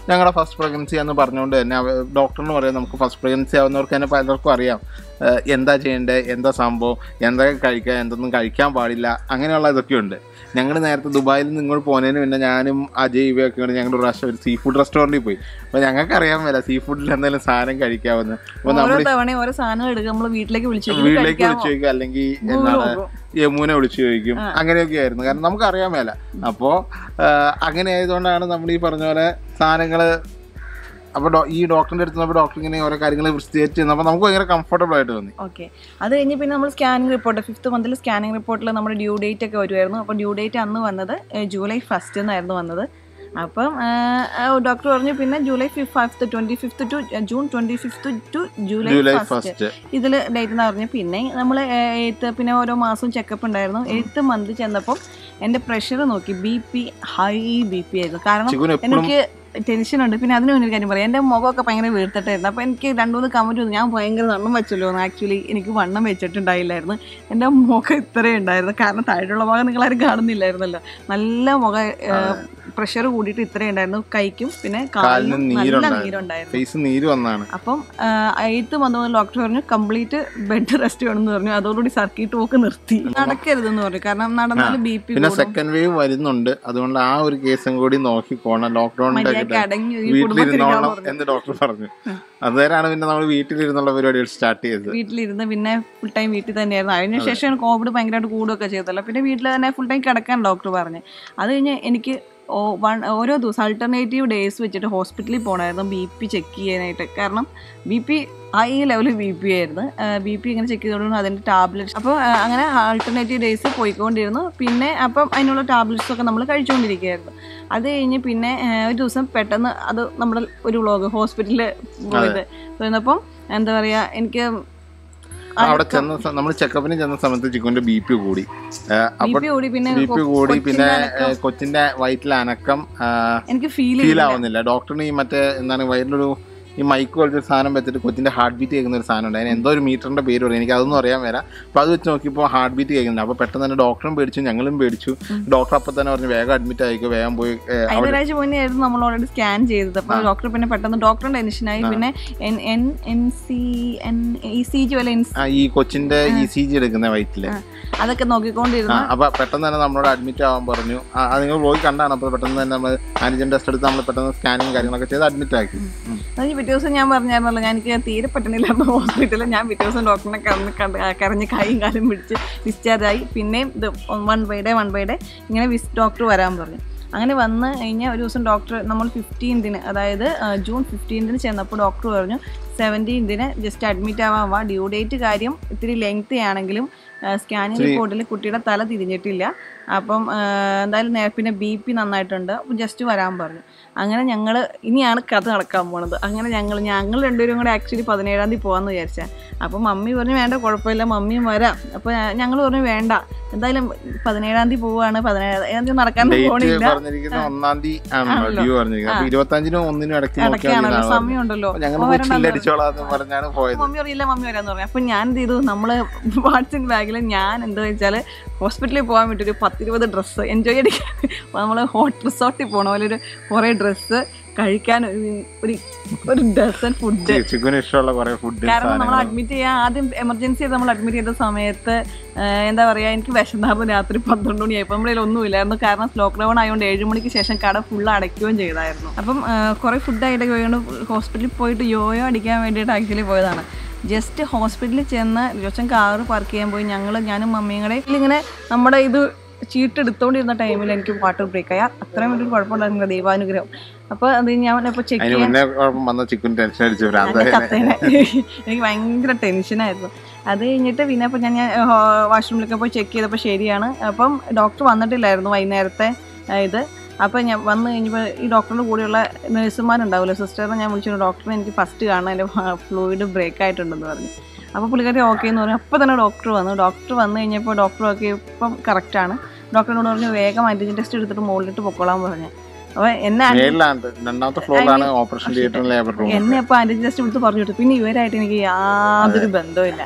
ഞങ്ങളുടെ ഫസ്റ്റ് പ്രഗ്നൻസി എന്ന് പറഞ്ഞുകൊണ്ട് തന്നെ അവ- ഡോക്ടറിന് പറയാം നമുക്ക് ഫസ്റ്റ് പ്രഗ്നൻസി ആവുന്നവർക്ക് തന്നെ പലർക്കും അറിയാം ഏഹ് എന്താ ചെയ്യേണ്ടത് എന്താ സംഭവം എന്തൊക്കെ കഴിക്കാം എന്തൊന്നും കഴിക്കാൻ പാടില്ല അങ്ങനെയുള്ള ഇതൊക്കെ ഉണ്ട് ഞങ്ങൾ നേരത്തെ ദുബായിൽ നിന്ന് ഇങ്ങോട്ട് പോകുന്നതിന് പിന്നെ ഞാനും അജയ് ഇവയൊക്കെ കൂടി ഞങ്ങളുടെ ഒരു പ്രാവശ്യം ഒരു സീ ഫുഡ് റെസ്റ്റോറൻറ്റിൽ പോയി അപ്പോൾ ഞങ്ങൾക്ക് അറിയാൻ മേല സീ ഫുഡിൽ എന്തെങ്കിലും സാധനം കഴിക്കാമെന്ന് അപ്പോൾ ഓരോ നമ്മൾ തവണ ഓരോ സാധനം എടുക്കുക നമ്മൾ വീട്ടിലേക്ക് വിളിച്ചു വീട്ടിലേക്ക് വിളിച്ചു ചോദിക്കും അല്ലെങ്കിൽ എന്താണ് യമുനെ വിളിച്ചു ചോദിക്കും ആ. അങ്ങനെയൊക്കെ ആയിരുന്നു കാരണം നമുക്ക് അറിയാൻ മേല അപ്പോൾ അങ്ങനെ ആയതുകൊണ്ടാണ് നമ്മൾ ഈ പറഞ്ഞ പോലെ സാധനങ്ങൾ അപ്പോൾ ഈ ഡോക്ടറിൻ്റെ അടുത്ത് നമ്മൾ ഡോക്ടർ ഇങ്ങനെ ഓരോ കാര്യങ്ങൾ വിശദീകരിച്ച് തന്നപ്പോൾ നമുക്ക് ഭയങ്കര കംഫർട്ടബിൾ ആയിട്ട് തോന്നി ഓക്കെ അത് കഴിഞ്ഞ് പിന്നെ നമ്മൾ സ്കാനിങ് റിപ്പോർട്ട് ഫിഫ്ത്ത് മന്തിൽ സ്കാനിങ് റിപ്പോർട്ടിൽ നമ്മുടെ ഡ്യൂ ഡേറ്റ് ഒക്കെ വരുമായിരുന്നു അപ്പോൾ ഡ്യൂ ഡേറ്റ് അന്ന് വന്നത് ഏഹ്, ജൂലൈ ഫസ്റ്റ് എന്നായിരുന്നു വന്നത് അപ്പം ഡോക്ടർ പറഞ്ഞു പിന്നെ July fifth twenty fifth to June twenty fifth to July July first first ഇതിൽ ഡേറ്റ് എന്ന് പറഞ്ഞു പിന്നെ നമ്മൾ എയ്ത്ത് പിന്നെ ഓരോ മാസവും ചെക്കപ്പ് ഉണ്ടായിരുന്നു എയ്ത്ത് മന്ത് ചെന്നപ്പം എൻ്റെ പ്രഷർ നോക്കി B P high B P ആയിരുന്നു കാരണം ചിക്കുൻ എപ്പോഴും എനിക്ക് ടെൻഷൻ ഉണ്ട് പിന്നെ അതിന് മുന്നൊരു കാര്യം പറയാം എൻ്റെ മുഖമൊക്കെ ഭയങ്കര വീർത്തിട്ടായിരുന്നു അപ്പോൾ എനിക്ക് രണ്ട് മൂന്ന് കമൻറ്റ് വന്നു ഞാൻ ഭയങ്കര വണ്ണം വെച്ചല്ലോ ആക്ച്വലി എനിക്ക് വണ്ണം വെച്ചിട്ടുണ്ടായില്ലായിരുന്നു എൻ്റെ മുഖം ഇത്രയും ഉണ്ടായിരുന്നു കാരണം താഴെയുള്ള ഭാഗം നിങ്ങളാരും കാണുന്നില്ലായിരുന്നല്ലോ നല്ല മുഖ പ്രഷർ കൂടിയിട്ട് ഇത്രയും ഉണ്ടായിരുന്നു കൈക്കും പിന്നെ കാലിനും കാലിനും നല്ല നീരുണ്ടായിരുന്നു. നീരുണ്ടായിരുന്നു ഫേസ് നീര് വന്നാണ് അപ്പം എയ്ത്ത് വന്നു ഡോക്ടർ പറഞ്ഞു കംപ്ലീറ്റ് ബെഡ് റെസ്റ്റ് വേണമെന്ന് പറഞ്ഞു അതോടുകൂടി സർക്കിട്ട് പോക്ക് നിർത്തി നടക്കരുതെന്ന് പറഞ്ഞു കാരണം നടന്നാൽ ബി പി പിന്നെ സെക്കൻഡ് വേവ് വരുന്നുണ്ട് അതുകൊണ്ട് ആ ഒരു കേസും കൂടി നോക്കിക്കോണം ലോക്ക്ഡൌണിന്റെ മര്യാദക്ക് അടങ്ങി ഒരു കുടുംബത്തിരിക്കാൻ വീട്ടിലിരുന്നോളണം പറഞ്ഞു എന്ന് ഡോക്ടർ പറഞ്ഞു അതുവരെയാണ് പിന്നെ നമ്മൾ വീട്ടിലിരുന്നുള്ള പരിപാടികൾ സ്റ്റാർട്ട് ചെയ്തത് വീട്ടിലിരുന്ന് പിന്നെ ഫുൾ ടൈം വീട്ടിൽ തന്നെയായിരുന്നു അതിനുശേഷം കോവിഡ് ഭയങ്കരമായിട്ട് കൂടുകയൊക്കെ ചെയ്തല്ലോ പിന്നെ വീട്ടിൽ തന്നെ ഫുൾ ടൈം കിടക്കാൻ ഡോക്ടർ പറഞ്ഞു അത് കഴിഞ്ഞ് എനിക്ക് ഓ- വൺ- ഓരോ ദിവസം അൾട്ടർനേറ്റീവ് ഡേയ്സ് വെച്ചിട്ട് ഹോസ്പിറ്റലിൽ പോകണമായിരുന്നു ബി പി ചെക്ക് ചെയ്യാനായിട്ട് കാരണം B P high level B P ആയിരുന്നു ബി പി ഇങ്ങനെ ചെക്ക് ചെയ്തോണ്ട് അതിൻ്റെ ടാബ്ലറ്റ്സ് അപ്പോൾ അങ്ങനെ ആൾട്ടർനേറ്റീവ് ഡേയ്സ് പോയിക്കൊണ്ടിരുന്നു പിന്നെ അപ്പം അതിനുള്ള ടാബ്ലറ്റ്സ് ഒക്കെ നമ്മൾ കഴിച്ചുകൊണ്ടിരിക്കുകയായിരുന്നു അത് കഴിഞ്ഞ് പിന്നെ ആ, ഒരു ദിവസം പെട്ടെന്ന് അത് നമ്മുടെ ഒരു വ്ളോഗ് ഹോസ്പിറ്റലിൽ പോയത് പോയിരുന്നപ്പം എന്താ പറയുക എനിക്ക് അവിടെ ചെന്ന നമ്മൾ ചെക്കപ്പിന് ചെന്ന സമയത്ത് ചിക്കുന്റെ ബി പി കൂടി ഏഹ് ബി അപ്പൊ പി കൂടി പിന്നെ ബി പി കൊ- കൂടി കൊച്ചിന്റെ പിന്നെ അനക്കം ഏഹ് കൊച്ചിന്റെ വയറ്റിലെ അനക്കം എനിക്ക് ഫീൽ ഫീൽ ചെയ്തില്ല ആവുന്നില്ല ഡോക്ടറിന് ഈ മറ്റേ എന്താണ് വയറ്റിലൊരു ഈ മൈക്ക് പോലത്തെ ഒരു സാധനം വെച്ചിട്ട് കൊച്ചിന്റെ ഹാർട്ട് ബീറ്റ് കേൾക്കുന്ന ഒരു സാധനം ഉണ്ട് അതിന് എന്തോ ഒരു മീറ്ററിന്റെ പേര് പറയും എനിക്ക് അതൊന്നും അറിയാൻ വരാം അപ്പൊ അത് വെച്ച് നോക്കിയപ്പോൾ ഹാർട്ട് ബീറ്റ് കേൾക്കുന്നില്ല അപ്പൊ പെട്ടെന്ന് തന്നെ ഡോക്ടറും പേടിച്ചു ഞങ്ങളും പേടിച്ചു ഡോക്ടർ അപ്പൊ തന്നെ പറഞ്ഞു വേഗം അഡ്മിറ്റ് ആയിക്കോ വേഗം പോയി ഏഹ്, അവിടെ അതിനൊരാഴ്ച മുന്നേ ആയിരുന്നു നമ്മൾ ഓൾറെഡി സ്കാൻ ചെയ്തത് അപ്പൊ ഡോക്ടർ പിന്നെ പെട്ടെന്ന് ഡോക്ടറും ടെൻഷനായി പിന്നെ N N N C N E C G വല്ല ആ, ഈ കൊച്ചിന്റെ ഇ സി ജി എടുക്കുന്ന വയറ്റില് അതൊക്കെ ആ നോക്കിക്കൊണ്ടിരുന്നു അപ്പൊ പെട്ടെന്ന് തന്നെ നമ്മളോട് അഡ്മിറ്റ് ആവാൻ പറഞ്ഞു ആ, അത് നിങ്ങൾ പോയി കണ്ടാണ് അപ്പൊ പെട്ടെന്ന് തന്നെ നമ്മൾ ആന്റിജൻ ടെസ്റ്റ് എടുത്ത് നമ്മൾ പെട്ടെന്ന് സ്കാനിങ് കാര്യങ്ങളൊക്കെ ചെയ്ത് അഡ്മിറ്റ് ആക്കി ഉം. അത് പിറ്റേ ദിവസം ഞാൻ പറഞ്ഞായിരുന്നല്ലോ ഞാൻ എനിക്ക് തീരെ പറ്റണില്ലായിരുന്നു ഹോസ്പിറ്റലിൽ ഞാൻ പിറ്റേ ദിവസം ഡോക്ടറിനെ കറന്ന് കണ്ട് കരഞ്ഞ് കൈയും കാലും പിടിച്ച് ഡിസ്ചാർജ് ആയി പിന്നെയും ഇത് one by day one by day ഇങ്ങനെ വിസ് ഡോക്ടർ വരാൻ പറഞ്ഞു അങ്ങനെ വന്ന് കഴിഞ്ഞാൽ ഒരു ദിവസം ഡോക്ടർ നമ്മൾ ഫിഫ്റ്റീൻതിന് അതായത് ആ, ജൂൺ ഫിഫ്റ്റീൻതിന് ചെന്നപ്പോൾ ഡോക്ടർ പറഞ്ഞു സെവൻറ്റീൻതിന് ജസ്റ്റ് അഡ്മിറ്റ് ആവാൻ വാ ഡ്യൂ ഡേറ്റ് കാര്യം ഇത്തിരി ലെങ്തി ആണെങ്കിലും സ്കാനിങ് ഇത്തിരി- റിപ്പോർട്ടിൽ കുട്ടിയുടെ തല തിരിഞ്ഞിട്ടില്ല അപ്പം ആ, എന്തായാലും നേ- പിന്നെ ബി പി നന്നായിട്ടുണ്ട് അപ്പം ജസ്റ്റ് വരാൻ പറഞ്ഞു അങ്ങനെ ഞങ്ങൾ ഇനിയാണ് കഥ നടക്കാൻ പോണത് അങ്ങനെ ഞങ്ങൾ ഞങ്ങൾ രണ്ടുപേരും കൂടെ ആക്ച്വലി പതിനേഴാം തീയതി പോകാമെന്ന് വിചാരിച്ചാൽ അപ്പം മമ്മി പറഞ്ഞു വേണ്ട കുഴപ്പമില്ല മമ്മിയും വരാം അപ്പോൾ ഞങ്ങൾ പറഞ്ഞു വേണ്ട എന്തായാലും പതിനേഴാം തീയതി പോവാണ് പതിനേഴാം തീയതി നടക്കാൻ ഡേറ്റ് പോണില്ല പറഞ്ഞിരിക്കുന്ന ഒന്നാം തീയതി ആണല്ലോ ആണല്ലോ. ഡ്യൂ പറഞ്ഞിരിക്കുന്നത് അപ്പൊ ഇരുപത്തഞ്ചിനും ഒന്നിനും ഇടയ്ക്ക് ഇടയ്ക്കാണല്ലോ നോക്കിയാൽ സമയമുണ്ടല്ലോ ഞങ്ങൾ അപ്പോൾ പോയി വരണ്ടെന്ന് പറഞ്ഞു. ചില്ലടിച്ചോളാന്ന് പറഞ്ഞാണ് പോയത് മമ്മി അറിയില്ല മമ്മി വരാന്ന് പറഞ്ഞു അപ്പൊ ഞാൻ എന്ത് ചെയ്തു നമ്മള് വാട്സിൻ ബാഗിൽ ഞാൻ എന്താ വെച്ചാല് ഹോസ്പിറ്റലിൽ പോകാൻ വേണ്ടി ഒരു പത്തിരുപത് ഡ്രസ്സ് എൻജോയ് അടിക്കാൻ നമ്മൾ ഹോട്ട് റിസോർട്ടിൽ പോണ പോലെ ഒരു കുറേ ഡ്രസ്സ് കഴിക്കാൻ ഒരു- ഒരു ഒരു ഡസൻ ഫുഡ് ചിക്കന് ഇഷ്ടമുള്ള കുറെ ഫുഡ് കാരണം നമ്മൾ അഡ്മിറ്റ് ചെയ്യാൻ ആദ്യം എമർജൻസി ആയിട്ട് നമ്മൾ അഡ്മിറ്റ് ചെയ്ത സമയത്ത് ആ, എന്താ പറയാ എനിക്ക് വിശന്നാർന്ന് രാത്രി പന്ത്രണ്ട് മണിയായപ്പോൾ നമ്മളതിൽ ഒന്നുമില്ലായിരുന്നു കാരണം ലോക്ക്ഡൗൺ ആയതുകൊണ്ട് ഏഴ് മണിക്ക് ശേഷം കട ഫുള്ള് അടയ്ക്കുകയും ചെയ്തായിരുന്നു അപ്പം ആ, കുറേ ഫുഡ് ആയിട്ട് പോയതുകൊണ്ട് ഹോസ്പിറ്റലിൽ പോയിട്ട് യോയോ അടിക്കാൻ വേണ്ടിയിട്ട് ആക്ച്വലി പോയതാണ് ജസ്റ്റ് ഹോസ്പിറ്റലിൽ ചെന്ന് ജോച്ചൻ കാറ് പാർക്ക് ചെയ്യാൻ പോയി ഞങ്ങൾ ഞാനും മമ്മിയും കൂടെ ഇങ്ങനെ നമ്മുടെ ഇത് ചീട്ട് എടുത്തോണ്ടിരുന്ന ടൈമിൽ എനിക്ക് വാട്ടർ ബ്രേക്ക് ആയി അത്രയും വലിയൊരു കുഴപ്പമുണ്ടായിരുന്നില്ല ദൈവാനുഗ്രഹം അപ്പോൾ അത് ഞാൻ ഇപ്പോൾ ചെക്ക് അതിന് ചെയ്യാൻ മുന്നേ കുഴപ്പം വന്ന ചിക്കൻ ടെൻഷൻ അടിച്ചു ഞാൻ കത്തേനെ എനിക്ക് ഭയങ്കര ടെൻഷനായിരുന്നു അത് കഴിഞ്ഞിട്ട് പിന്നെ അപ്പോൾ ഞാൻ വാഷ്റൂമിലൊക്കെ പോയി ചെക്ക് ചെയ്തപ്പോൾ ശരിയാണ് അപ്പം ഡോക്ടർ വന്നിട്ടില്ലായിരുന്നു വൈകുന്നേരത്തെ ആ, ഇത് അപ്പോൾ ഞാൻ വന്നു കഴിഞ്ഞപ്പോൾ ഈ ഡോക്ടറിൻ്റെ കൂടെയുള്ള നഴ്സുമാരുണ്ടാവില്ല സിസ്റ്ററിനെ ഞാൻ വിളിച്ചു ഡോക്ടറിനെ എനിക്ക് ഫസ്റ്റ് കാണാൻ എൻ്റെ ഫ്ലൂയിഡ് ബ്രേക്ക് ആയിട്ടുണ്ടെന്ന് പറഞ്ഞു അപ്പോൾ പുള്ളിക്കാരി ഓക്കെ എന്ന് പറഞ്ഞു അപ്പോൾ തന്നെ ഡോക്ടർ വന്നു ഡോക്ടർ വന്നു കഴിഞ്ഞപ്പോൾ ഡോക്ടർ ഓക്കെ ഇപ്പം കറക്റ്റാണ് ഡോക്ടറിനോട് പറഞ്ഞു വേഗം ആൻറ്റിജൻ ടെസ്റ്റ് എടുത്തിട്ട് മുകളിലിട്ട് പൊക്കോളാൻ പറഞ്ഞു അപ്പോൾ എന്നെ മേളിലാണ് രണ്ടാമത്തെ ഫ്ലോറിലാണ് ഓപ്പറേഷൻ തിയേറ്ററും ലേബർ റൂം എന്നെ അപ്പോൾ ആൻറ്റിജൻ ടെസ്റ്റ് എടുത്ത് പറഞ്ഞു കൊടുത്തു പിന്നെ ഇവരായിട്ട് എനിക്ക് യാതൊരു ബന്ധവുമില്ല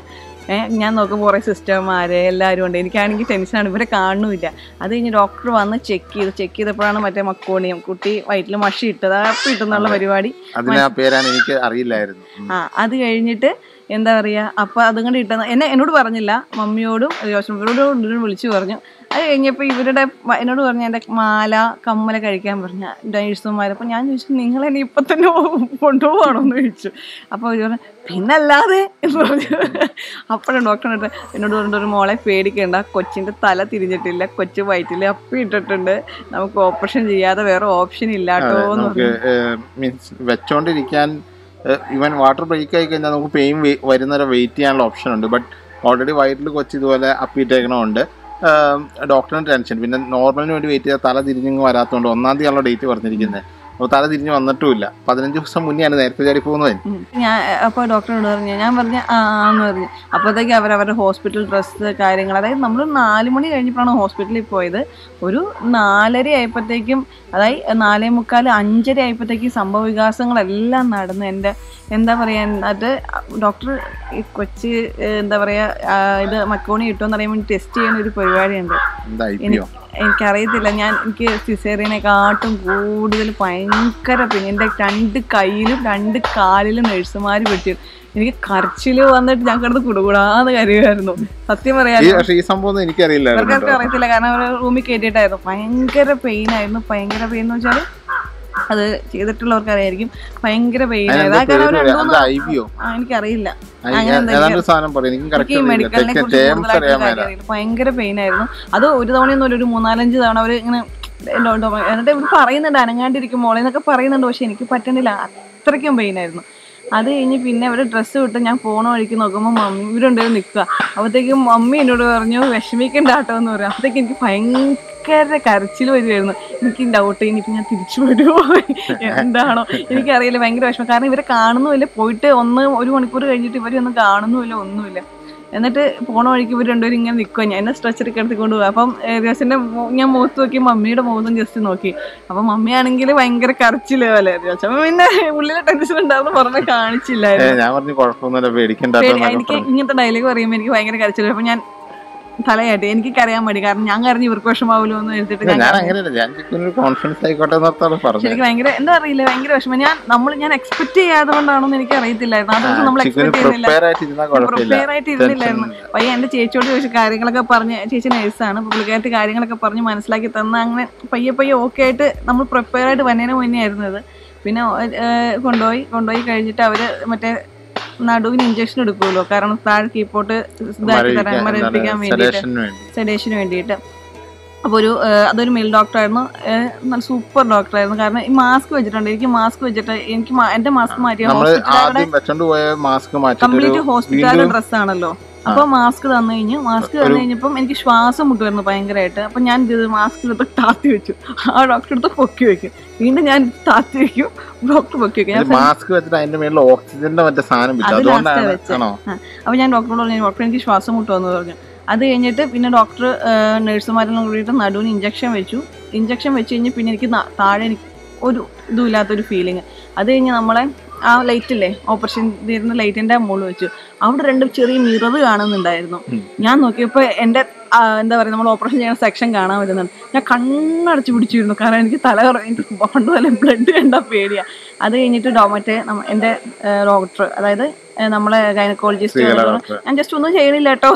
ഏഹ് ഞാൻ നോക്കുമ്പോൾ കുറേ സിസ്റ്റർമാര് എല്ലാവരും ഉണ്ട് എനിക്കാണെങ്കിൽ ടെൻഷനാണ് ഇവരെ കാണുന്നില്ല അത് കഴിഞ്ഞ് ഡോക്ടർ വന്ന് ചെക്ക് ചെയ്തു ചെക്ക് ചെയ്തപ്പോഴാണ് മറ്റേ മക്കോണിയം കുട്ടി വയറ്റിൽ മഷി ഇട്ടത് അപ്പം ഇട്ടെന്നുള്ള പരിപാടി അതിന് ആ പേരാണ് എനിക്ക് അറിയില്ലായിരുന്നു ഉം. ആ അത് കഴിഞ്ഞിട്ട് എന്താ പറയുക അപ്പം അതും കൂടി ഇട്ടെന്ന് എന്നെ എന്നോട് പറഞ്ഞില്ല മമ്മിയോടും ജോസഫിനോടും വിളിച്ചു പറഞ്ഞു അത് കഴിഞ്ഞപ്പോൾ ഇവരുടെ മ- എന്നോട് പറഞ്ഞു എൻ്റെ മാല കമ്മല കഴിക്കാൻ പറഞ്ഞ നഴ്സുമാർ അപ്പം ഞാൻ ചോദിച്ചു നിങ്ങളെന്നെ ഇപ്പം തന്നെ കൊണ്ടുപോകണോ എന്ന് ചോദിച്ചു അപ്പോൾ അവർ പറഞ്ഞു പിന്നല്ലാതെ എന്ന് പറഞ്ഞു അപ്പോഴും ഡോക്ടർ എന്നിട്ട് എന്നോട് പറഞ്ഞിട്ട് ഒരു മോളെ പേടിക്കേണ്ട കൊച്ചിൻ്റെ തല തിരിഞ്ഞിട്ടില്ല കൊച്ചു വയറ്റിൽ അപ്പി ഇട്ടിട്ടുണ്ട് നമുക്ക് ഓപ്പറേഷൻ ചെയ്യാതെ വേറെ ഓപ്ഷൻ ഇല്ലാട്ടോ എന്ന് നമുക്ക് മീൻസ് വെച്ചോണ്ടിരിക്കാൻ ഇവൻ വാട്ടർ ബ്രേക്ക് ആയി കഴിഞ്ഞാൽ നമുക്ക് പെയിൻ വരുന്നവരെ വെയിറ്റ് ചെയ്യാനുള്ള ഓപ്ഷൻ ഉണ്ട് ബട്ട് ഓൾറെഡി വയറ്റിൽ കൊച്ച് ഇതുപോലെ അപ്പിയിട്ടേക്കണമുണ്ട് ഡോക്ടറിന് ടെൻഷൻ പിന്നെ നോർമലിന് വേണ്ടി വെയിറ്റ് ചെയ്താൽ തല തിരിഞ്ഞങ്ങ് വരാത്തതുകൊണ്ട് ഒന്നാം തീയതിയാണല്ലോ ഡേറ്റ് പറഞ്ഞിരിക്കുന്നത് അപ്പോൾ തല തിരിഞ്ഞ് വന്നിട്ടുമില്ല പതിനഞ്ച് ദിവസം മുന്നെയാണ് നേരത്തെ ചാടി പോകുന്നത് ഉം. ഞാൻ അപ്പോൾ ഡോക്ടറോട് പറഞ്ഞു ഞാൻ പറഞ്ഞു ആ എന്ന് പറഞ്ഞു അപ്പോഴത്തേക്ക് അവർ അവരുടെ ഹോസ്പിറ്റൽ ഡ്രസ്സ് കാര്യങ്ങൾ അതായത് നമ്മൾ നാല് മണി കഴിഞ്ഞപ്പോഴാണ് ഹോസ്പിറ്റലിൽ പോയത് ഒരു നാലര ആയപ്പോഴത്തേക്കും അതായത് നാലേ മുക്കാൽ അഞ്ചര ആയപ്പോഴത്തേക്കും സംഭവ വികാസങ്ങളെല്ലാം നടന്നു എൻ്റെ എന്താ പറയുക അത് ഡോക്ടർ ഈ കൊച്ച് ഏഹ്, എന്താ പറയുക ഇത് മക്കോണി കിട്ടുമെന്ന് അറിയാൻ വേണ്ടി ടെസ്റ്റ് ചെയ്യുന്ന ഒരു പരിപാടിയുണ്ട് എന്താ ഐ പി എനിക്ക് എനിക്കറിയത്തില്ല ഞാൻ എനിക്ക് സിസേറിയനെക്കാട്ടും കൂടുതൽ ഭയങ്കര പിന്നെ എൻ്റെ രണ്ട് കയ്യിലും രണ്ട് കാലിലും നഴ്സുമാർ വെട്ടി എനിക്ക് കരച്ചില് വന്നിട്ട് ഞാൻ കിടന്ന് കുടുകൂടാന്ന് കരുതായിരുന്നു സത്യം ഈ പറയാം പക്ഷേ ഈ സംഭവം ഒന്നും എനിക്കറിയില്ലായിരുന്നു ഇവർക്കൊക്കെ കേട്ടോ. അറിയത്തില്ല കാരണം അവർ റൂമിൽ കയറ്റിയിട്ടായിരുന്നു ഭയങ്കര പെയിൻ ആയിരുന്നു ഭയങ്കര പെയിൻ എന്ന് വെച്ചാൽ അത് ചെയ്തിട്ടുള്ളവർക്ക് അറിയായിരിക്കും ഭയങ്കര പെയിൻ ആയിരുന്നു അതിനെന്താ ആ കാരണം പേര് അവർ രണ്ടു എന്താ ഐ വിയോ ആ, എനിക്കറിയില്ല അങ്ങനെ എന്തെങ്കിലും ഏതാണ്ട് സാധനം പറയും എനിക്കും എനിക്ക് ഈ കറക്റ്റ് മെഡിക്കലിനെ അറിയില്ല കുറിച്ച് ടേംസ് കൂടുതലായിട്ട് അറിയാൻ മേല അറിയില്ല. ഭയങ്കര പെയിൻ ആയിരുന്നു അത് ഒരു തവണയൊന്നും ഒരു മൂന്നാലഞ്ച് തവണ അവർ ഇങ്ങനെ ഡോ- ഡോ- എന്നിട്ട് ഇവർ പറയുന്നുണ്ട് അനങ്ങാണ്ടിരിക്കും മോളെ എന്നൊക്കെ പറയുന്നുണ്ട് പക്ഷെ എനിക്ക് പറ്റണില്ല അത്രയ്ക്കും പെയിൻ ആയിരുന്നു അത് കഴിഞ്ഞ് പിന്നെ അവർ ഡ്രസ്സ് വിട്ട് ഞാൻ പോണ വഴിക്ക് നോക്കുമ്പോൾ മമ്മി ഇവരുണ്ടായിരുന്നു നിൽക്കുക അപ്പോഴത്തേക്കും മമ്മി എന്നോട് പറഞ്ഞു വിഷമിക്കണ്ട കേട്ടോ എന്ന് പറയും അപ്പോഴത്തേക്ക് എനിക്ക് ഭയങ്കര കരച്ചിൽ വരുമായിരുന്നു എനിക്ക് ഡൗട്ട് ഇനിയിപ്പോൾ ഞാൻ തിരിച്ചു വരുമോ എന്താണോ എനിക്കറിയില്ല ഭയങ്കര വിഷമം കാരണം ഇവരെ കാണുന്നുമില്ല പോയിട്ട് ഒന്ന് ഒരു മണിക്കൂർ കഴിഞ്ഞിട്ട് ഇവരൊന്നും കാണുന്നുമില്ല ഒന്നുമില്ല എന്നിട്ട് പോണ വഴിക്ക് ഇവർ രണ്ടുപേരും ഇങ്ങനെ നിൽക്കുക ഞാൻ എന്നെ സ്ട്രെച്ചർ കിടത്തിക്കൊണ്ട് പോകും അപ്പം ദിവസത്തിന്റെ ഞാൻ മുഖത്ത് നോക്കി മമ്മിയുടെ മുഖത്തും ജസ്റ്റ് നോക്കി അപ്പം മമ്മിയാണെങ്കിൽ ഭയങ്കര കരച്ചില് പോലെ ദിവസം പിന്നെ ഉള്ളിലെ ടെൻഷൻ ഉണ്ടായിരുന്നു പറഞ്ഞ ഏ, കാണിച്ചില്ലായിരുന്നു ഞാൻ പറഞ്ഞു കുഴപ്പമൊന്നുമില്ല പേടിക്കണ്ട പേടി- എനിക്ക് ഇങ്ങനത്തെ ഡയലോഗ് പറയുമ്പോൾ എനിക്ക് ഭയങ്കര കരച്ചില്ല അപ്പൊ ഞാൻ തലയാട്ടി എനിക്ക് കരയാൻ മടി കാരണം ഞാൻ കരഞ്ഞ് ഇവർക്ക് വിഷമാവുമല്ലോ എന്ന് എഴുതിട്ട് ഞാൻ ഞാൻ അങ്ങനെയല്ല ഞാൻ ചിക്കനൊരു കോൺഫിഡൻസ് ആയിക്കോട്ടെ എന്നോർത്താണ് പറഞ്ഞത് എനിക്ക് ഭയങ്കര എന്താ അറിയില്ല ഭയങ്കര വിഷമം ഞാൻ നമ്മൾ ഞാൻ എക്സ്പെക്ട് ചെയ്യാതെ കൊണ്ടാണോന്ന് എനിക്ക് അറിയത്തില്ലായിരുന്നു ആ ദിവസം നമ്മൾ ചിക്കന് എക്സ്പെക്ട് ചെയ്യുന്നില്ല പ്രിപ്പയർ ആയിട്ട് ഇരുന്നാൽ കുഴപ്പമില്ല പ്രിപ്പയർ ആയിട്ട് ഇരുന്നില്ലായിരുന്നു പയ്യ എന്റെ ചേച്ചിയോട് ചോദിച്ച കാര്യങ്ങളൊക്കെ പറഞ്ഞ് ചേച്ചി നേഴ്സാണ് അപ്പൊ പുള്ളിക്കാരത്തി കാര്യങ്ങളൊക്കെ പറഞ്ഞ് മനസ്സിലാക്കി തന്ന അങ്ങനെ പയ്യെ പയ്യെ ഓക്കെ ആയിട്ട് നമ്മൾ പ്രിപ്പയർ ആയിട്ട് വന്നതിന് മുന്നേ ആയിരുന്നു ഇത് പിന്നെ ഏഹ്, കൊണ്ടുപോയി കൊണ്ടുപോയി കഴിഞ്ഞിട്ട് അവര് മറ്റേ നടുവിന് ഇഞ്ചക്ഷൻ എടുക്കുമല്ലോ കാരണം താഴെ കീപ്പോട്ട് ഇതാക്കി തരാൻ മരവിപ്പിക്കാൻ വേണ്ടിയിട്ട് സെഡേഷന് വേണ്ടി സെഡേഷന് വേണ്ടിയിട്ട് അപ്പോൾ ഒരു ഏഹ്, അതൊരു മെയിൽ ഡോക്ടറായിരുന്നു ഏഹ്, നല്ല സൂപ്പർ ഡോക്ടറായിരുന്നു കാരണം ഈ മാസ്ക് വെച്ചിട്ടുണ്ട് എനിക്ക് മാസ്ക് വെച്ചിട്ട് എനിക്ക് മാ- എന്റെ മാസ്ക് മാറ്റിയ നമ്മൾ ഹോസ്പിറ്റലിൽ ആദ്യം വെച്ചോണ്ട് പോയ മാസ്ക് മാറ്റിട്ട് കംപ്ലീറ്റ് ഒരു ഹോസ്പിറ്റാലിന്റെ വീണ്ടും ഡ്രസ് ആണല്ലോ അപ്പൊ മാസ്ക് തന്നു കഴിഞ്ഞു മാസ്ക് തന്നു കഴിഞ്ഞപ്പം എനിക്ക് ശ്വാസം മുട്ടുമായിരുന്നു ഭയങ്കരമായിട്ട് അപ്പൊ ഞാൻ ഇത് മാസ്ക് എടുത്ത് താത്തി വെച്ചു ആ ഡോക്ടർ എടുത്ത് പൊക്കി വെക്കും വീണ്ടും ഞാൻ താത്തി വെക്കും ഡോക്ടർ പൊക്കി വെക്കും ഞാൻ മാസ്ക് വെച്ചിട്ട് അതിന്റെ മേളിൽ ഓക്സിജന്റെ മറ്റേ സാധനം വിട്ടു അത് അതുകൊണ്ടാണ് last വെച്ചത്. ആണോ അപ്പൊ ഞാൻ ഡോക്ടറോട് പറഞ്ഞു ഡോക്ടർ എനിക്ക് ശ്വാസം മുട്ടുമെന്ന് പറഞ്ഞു അത് കഴിഞ്ഞിട്ട് പിന്നെ ഡോക്ടർ നഴ്സുമാരെല്ലാം കൂടിയിട്ട് നടുവിന് ഇഞ്ചക്ഷൻ വെച്ചു ഇഞ്ചക്ഷൻ വെച്ച് കഴിഞ്ഞ് പിന്നെ എനിക്ക് ന- താഴെ എനിക്ക് ഒരു ഇതുമില്ലാത്തൊരു ഫീലിംഗ് അത് കഴിഞ്ഞ് നമ്മളെ ആ ലൈറ്റ് ഇല്ലേ ഓപ്പറേഷൻ തീരുന്ന ലൈറ്റിന്റെ മുകളിൽ വെച്ചു അവിടെ രണ്ട് ചെറിയ മിറർ കാണുന്നുണ്ടായിരുന്നു ഉം. ഞാൻ നോക്കിയപ്പോൾ എൻ്റെ ആ, എന്താ പറയുക നമ്മൾ ഓപ്പറേഷൻ ചെയ്യുന്ന സെക്ഷൻ കാണാൻ പറ്റുന്നുണ്ട് ഞാൻ കണ്ണടച്ച് പിടിച്ചിരുന്നു കാരണം എനിക്ക് തല കറ- എനിക്ക് പണ്ട് പോലെ ബ്ലഡ് കണ്ട പേടിയാ അത് കഴിഞ്ഞിട്ട് ഡോ മറ്റേ നമ്മ- എൻ്റെ ഡോക്ടർ അതായത് ഏ, നമ്മളെ ഗൈനക്കോളജിസ്റ്റ് സ്ത്രീകളെ ഡോക്ടർ ഞാൻ ജസ്റ്റ് ഒന്നും ചെയ്യണില്ല കേട്ടോ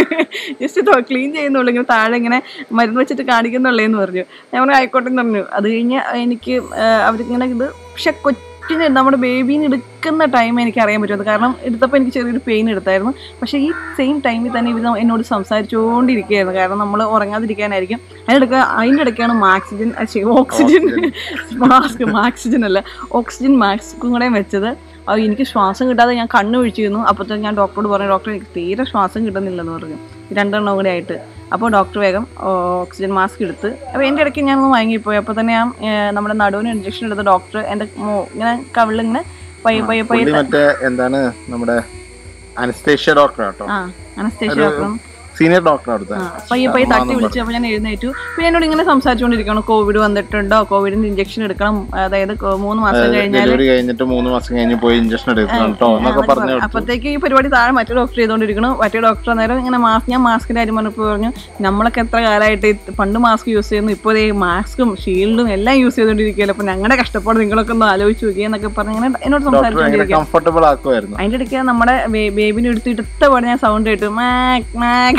ജസ്റ്റ് ക്ലീൻ ചെയ്യുന്നുള്ളൂ ഇങ്ങനെ താഴെ ഇങ്ങനെ മരുന്ന് വെച്ചിട്ട് കാണിക്കുന്നുള്ളേന്ന് പറഞ്ഞു ഞാൻ പറഞ്ഞു ആയിക്കോട്ടെ എന്ന് പറഞ്ഞു അത് കഴിഞ്ഞ് എനിക്ക് അവർക്കിങ്ങനെ ഇത് പക്ഷെ കൊച്ചിന് നമ്മുടെ ബേബീനെ എടുക്കുന്ന ടൈം എനിക്ക് അറിയാൻ പറ്റുന്നത് കാരണം എടുത്തപ്പോൾ എനിക്ക് ചെറിയൊരു പെയിൻ എടുത്തായിരുന്നു പക്ഷേ ഈ സെയിം ടൈമിൽ തന്നെ ഇവർ എന്നോട് സംസാരിച്ചുകൊണ്ടിരിക്കുകയായിരുന്നു കാരണം നമ്മൾ ഉറങ്ങാതിരിക്കാനായിരിക്കും അതിനിടയ്ക്ക് അതിൻ്റെ ഇടയ്ക്കാണ് മാക്സിജൻ ഓക്സിജൻ മാസ്ക് മാക്സിജൻ അല്ല ഓക്സിജൻ മാസ്കും കൂടെ വെച്ചത് അത് എനിക്ക് ശ്വാസം കിട്ടാതെ ഞാൻ കണ്ണ് ഒഴിച്ചിരുന്നു അപ്പോഴത്തേക്ക് ഞാൻ ഡോക്ടറോട് പറഞ്ഞു ഡോക്ടർ എനിക്ക് തീരെ ശ്വാസം കിട്ടുന്നില്ലെന്ന് പറഞ്ഞു ഈ രണ്ടെണ്ണം കൂടെ ആയിട്ട് അപ്പോൾ ഡോക്ടർ വേഗം ഓക്സിജൻ മാസ്ക് എടുത്ത് അപ്പോൾ എൻ്റെ ഇടയ്ക്ക് ഞാനൊന്ന് വാങ്ങിപ്പോയി അപ്പോൾ തന്നെ ഞാൻ ഏർ, നമ്മുടെ നടുവിന് ഇഞ്ചക്ഷൻ എടുത്ത ഡോക്ടർ എൻ്റെ മോ- ഇങ്ങനെ കവിളിങ്ങനെ പയ്യെ പയ്യെ പയ്യെ പുള്ളി മറ്റേ എന്താണ് നമ്മുടെ അനസ്തേഷ്യ ഡോക്ടർ കേട്ടോ ആ അനസ്തേഷ്യ ഒരു ഡോക്ടറും സീനിയർ ഡോക്ടർ അടുത്ത പയ്യെ പയ്യെ തട്ടി വിളിച്ചു അപ്പൊ ഞാൻ എഴുന്നേറ്റു പിന്നെ എന്നോട് ഇങ്ങനെ സംസാരിച്ചുകൊണ്ടിരിക്കണം കോവിഡ് വന്നിട്ടുണ്ടോ കോവിഡിന്റെ ഇഞ്ചക്ഷൻ എടുക്കണം അതായത് കൊ- മൂന്ന് മാസം കഴിഞ്ഞാൽ ഡെലിവറി കഴിഞ്ഞിട്ട് മൂന്ന് മാസം കഴിഞ്ഞ് പോയി ഇഞ്ചക്ഷൻ എടുക്കണം കേട്ടോ എന്നൊക്കെ പറഞ്ഞു അപ്പത്തേക്ക് ഈ പരിപാടി താഴെ മറ്റേ ഡോക്ടർ ചെയ്തുകൊണ്ടിരിക്കണം മറ്റേ ഡോക്ടർ നേരം ഇങ്ങനെ മാസ്ക് ഞാൻ മാസ്കിന്റെ കാര്യം പറഞ്ഞപ്പോൾ പറഞ്ഞു നമ്മളൊക്കെ എത്ര കാലമായിട്ട് ഈ പണ്ട് മാസ്ക് യൂസ് ചെയ്യുന്നു ഇപ്പോൾ ഈ മാസ്കും ഷീൽഡും എല്ലാം യൂസ് ചെയ്തുകൊണ്ടിരിക്കുകയല്ലോ അപ്പൊ ഞങ്ങളുടെ കഷ്ടപ്പാട് നിങ്ങളൊക്കെ ഒന്ന് ആലോചിച്ച് നോക്കിയെന്നൊക്കെ പറഞ്ഞ് ഇങ്ങനെ എന്നോട് ഡോക്ടർ ഭയങ്കര സംസാരിച്ചുകൊണ്ടിരിക്കുക കംഫർട്ടബിൾ ആക്കുമായിരുന്നു അതിന്റെ ഇടയ്ക്ക് നമ്മുടെ ബേബിനെ എടുത്ത് എടുത്ത പാടെ ഞാൻ സൗണ്ട് കേട്ടു മാക് മാക്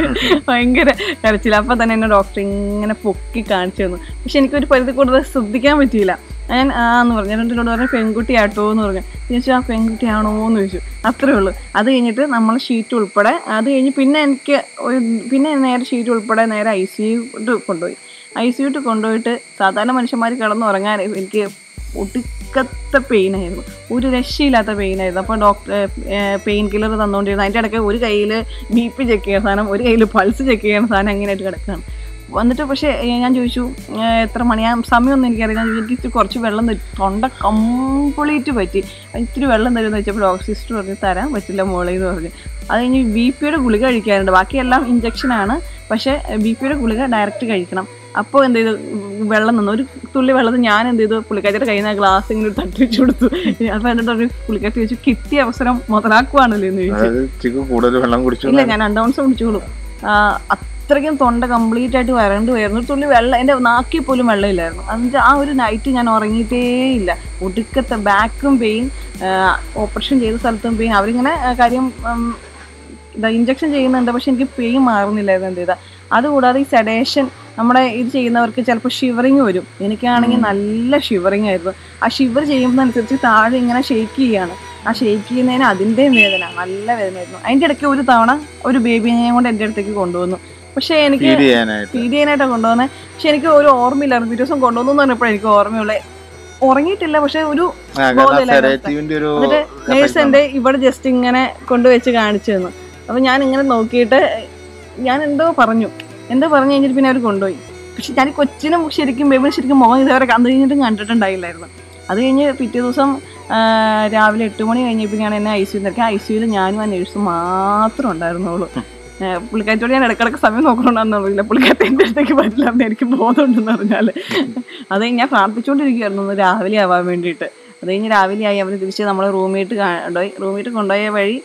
ഭയങ്കര കരച്ചില്ല അപ്പൊ തന്നെ എന്നെ ഡോക്ടർ ഇങ്ങനെ പൊക്കി കാണിച്ചു തന്നു പക്ഷെ എനിക്കൊരു പരിധി കൂടുതൽ ശ്രദ്ധിക്കാൻ പറ്റിയില്ല ഞാൻ ആ എന്ന് പറഞ്ഞു എന്നിട്ട് എന്നോട് പറഞ്ഞു പെൺകുട്ടിയാട്ടോ എന്ന് പറഞ്ഞു ഞാൻ ചോദിച്ചു ആ പെൺകുട്ടിയാണോ എന്ന് ചോദിച്ചു അത്രേ ഉള്ളൂ അത് കഴിഞ്ഞിട്ട് നമ്മൾ ഷീറ്റ് ഉൾപ്പെടെ അത് കഴിഞ്ഞ് പിന്നെ എനിക്ക് ഒരു പിന്നെ നേരെ ഷീറ്റ് ഉൾപ്പെടെ നേരെ ഐ സി യു കൊണ്ടുപോയി ഐ സി യുട്ട് കൊണ്ടുപോയിട്ട് സാധാരണ മനുഷ്യന്മാർ കിടന്നുറങ്ങാൻ എനിക്ക് ഒടുക്കത്തെ പെയിനായിരുന്നു ഒരു രക്ഷയില്ലാത്ത പെയിനായിരുന്നു അപ്പോൾ ഡോക്ടർ പെയിൻ കില്ലർ തന്നുകൊണ്ടിരുന്നു അതിൻ്റെ ഇടയ്ക്ക് ഒരു കയ്യിൽ ബി പി ചെക്ക് ചെയ്യുന്ന സാധനം ഒരു കയ്യിൽ പൾസ് ചെക്ക് ചെയ്യുന്ന സാധനം അങ്ങനെയായിട്ട് കിടക്കുകയാണ് വന്നിട്ട് പക്ഷേ ഏ, ഞാൻ ചോദിച്ചു ഏ, എത്ര മണിയാ സമയമൊന്നും എനിക്കറിയില്ല ഞാൻ ചോദിച്ചു, എനിക്ക് കുറച്ച് വെള്ളം തരും തൊണ്ട കംപ്ലീറ്റ് പറ്റി ഇത്തിരി വെള്ളം തരുമെന്ന് വെച്ചപ്പോൾ ഡോക്ടർ സിസ്റ്റർ പറഞ്ഞു തരാൻ പറ്റില്ല മോളെ എന്ന് പറഞ്ഞു അത് കഴിഞ്ഞ് ബി പിയുടെ ഗുളിക കഴിക്കാറുണ്ട് ബാക്കിയെല്ലാം ഇഞ്ചക്ഷനാണ് പക്ഷേ ബി പിയുടെ ഗുളിക ഡയറക്റ്റ് കഴിക്കണം അപ്പോൾ എന്ത് ചെയ്തു വെള്ളം നിന്നു ഒരു തുള്ളി വെള്ളത്തിൽ ഞാൻ എന്ത് ചെയ്തു പുള്ളിക്കാരിയുടെ കയ്യിൽ നിന്ന് ഗ്ലാസ് ഇങ്ങനെ ഒരു തട്ടി വെച്ച് കൊടുത്തു അപ്പോൾ എന്നിട്ട് പറഞ്ഞു പുള്ളിക്കാരി ചോദിച്ചു കിട്ടിയ അവസരം മുതലാക്കുവാണല്ലോ എന്ന് ചോദിച്ചു അതായത് ചിക്കു കൂടുതൽ വെള്ളം കുടിച്ചു ഇല്ല ഞാൻ രണ്ട് ഔൺസ് കുടിച്ചോളൂ അത്രയ്ക്കും തൊണ്ട കംപ്ലീറ്റ് ആയിട്ട് വരണ്ട് വരുന്നു ഒരു തുള്ളി വെള്ളം എൻ്റെ നാക്കിൽ പോലും വെള്ളമില്ലായിരുന്നു അതിൻ്റെ ആ ഒരു നൈറ്റ് ഞാൻ ഉറങ്ങിയിട്ടേ ഇല്ല ഒടുക്കത്തെ ബാക്കും പെയിൻ ഓപ്പറേഷൻ ചെയ്ത സ്ഥലത്തും പെയിൻ അവരിങ്ങനെ ആ, കാര്യം ഉം, ഇതാ ഇഞ്ചക്ഷൻ ചെയ്യുന്നുണ്ട് പക്ഷെ എനിക്ക് പെയിൻ മാറുന്നില്ലായിരുന്നു എന്ത് ചെയ്താൽ അതുകൂടാതെ ഈ സെഡേഷൻ നമ്മുടെ ഇത് ചെയ്യുന്നവർക്ക് ചിലപ്പോൾ ഷിവറിങ് വരും എനിക്കാണെങ്കിൽ നല്ല ഷിവറിങ് ആയിരുന്നു ആ ഷിവർ ചെയ്യുന്നതനുസരിച്ച് താഴെ ഇങ്ങനെ ഷെയ്ക്ക് ചെയ്യാണ് ആ ഷെയ്ക്ക് ചെയ്യുന്നതിന് അതിൻ്റെയും വേദന നല്ല വേദനയായിരുന്നു അതിൻ്റെ ഇടയ്ക്ക് ഒരു തവണ ഒരു ബേബിനെ കൊണ്ട് എൻ്റെ അടുത്തേക്ക് കൊണ്ടുവന്നു പക്ഷേ എനിക്ക് ഫീഡ് ചെയ്യാനായിട്ട് ഫീഡ് ചെയ്യാനായിട്ടാണ് കൊണ്ടുവന്നത് പക്ഷെ എനിക്ക് ഒരു ഓർമ്മയില്ലായിരുന്നു പിറ്റേ ദിവസം കൊണ്ടുവന്നു എന്ന് പറഞ്ഞപ്പോഴേ എനിക്ക് ഓർമ്മയുള്ളത് ഉറങ്ങിയിട്ടില്ല പക്ഷെ ഒരു ആ, കാരണം ബോധമില്ലാത്ത സെഡേറ്റീവിന്റെ ഒരു എന്നിട്ട് നേഴ്സ് എൻ്റെ ഇവിടെ ജസ്റ്റ് ഇങ്ങനെ കൊണ്ടുവച്ച് കാണിച്ചു തന്നു അപ്പൊ ഞാൻ ഇങ്ങനെ നോക്കിയിട്ട് ഞാൻ എന്തോ പറഞ്ഞു എന്തോ പറഞ്ഞു കഴിഞ്ഞിട്ട് പിന്നെ അവർ കൊണ്ടുപോയി പക്ഷെ ഞാൻ ഈ കൊച്ചിനും ശരിക്കും ബേബിന് ശരിക്കും മുഖം ഇതേവരെ അന്ന് കഴിഞ്ഞിട്ടും കണ്ടിട്ടുണ്ടായില്ലായിരുന്നു അത് കഴിഞ്ഞ് പിറ്റേ ദിവസം ആ, രാവിലെ എട്ട് മണി കഴിഞ്ഞപ്പോൾ ഞാൻ എന്നെ ഐ സിയിൽ നിൽക്കാം ഐ സിയിൽ ഞാനും ആ നേഴ്സും മാത്രം ഉണ്ടായിരുന്നുള്ളൂ ഏഹ് പുള്ളിക്കാരിയോട് ഞാൻ ഇടക്കിടക്ക് സമയം നോക്കണമെന്നറിയില്ല പുള്ളിക്കാരത്തെ എൻ്റെ അടുത്തേക്ക് പറ്റില്ല എന്ന് എനിക്ക് ബോധമുണ്ടെന്ന് പറഞ്ഞാൽ അത് കഴിഞ്ഞ് ഞാൻ പ്രാർത്ഥിച്ചുകൊണ്ടിരിക്കുകയായിരുന്നു ഒന്ന് രാവിലെ ആവാൻ വേണ്ടിയിട്ട് അത് കഴിഞ്ഞ് രാവിലെ ആയി അവർ തിരിച്ച് നമ്മൾ റൂമിട്ട് കൊണ്ടുപോയി റൂമിട്ട് കൊണ്ടുപോയ വഴി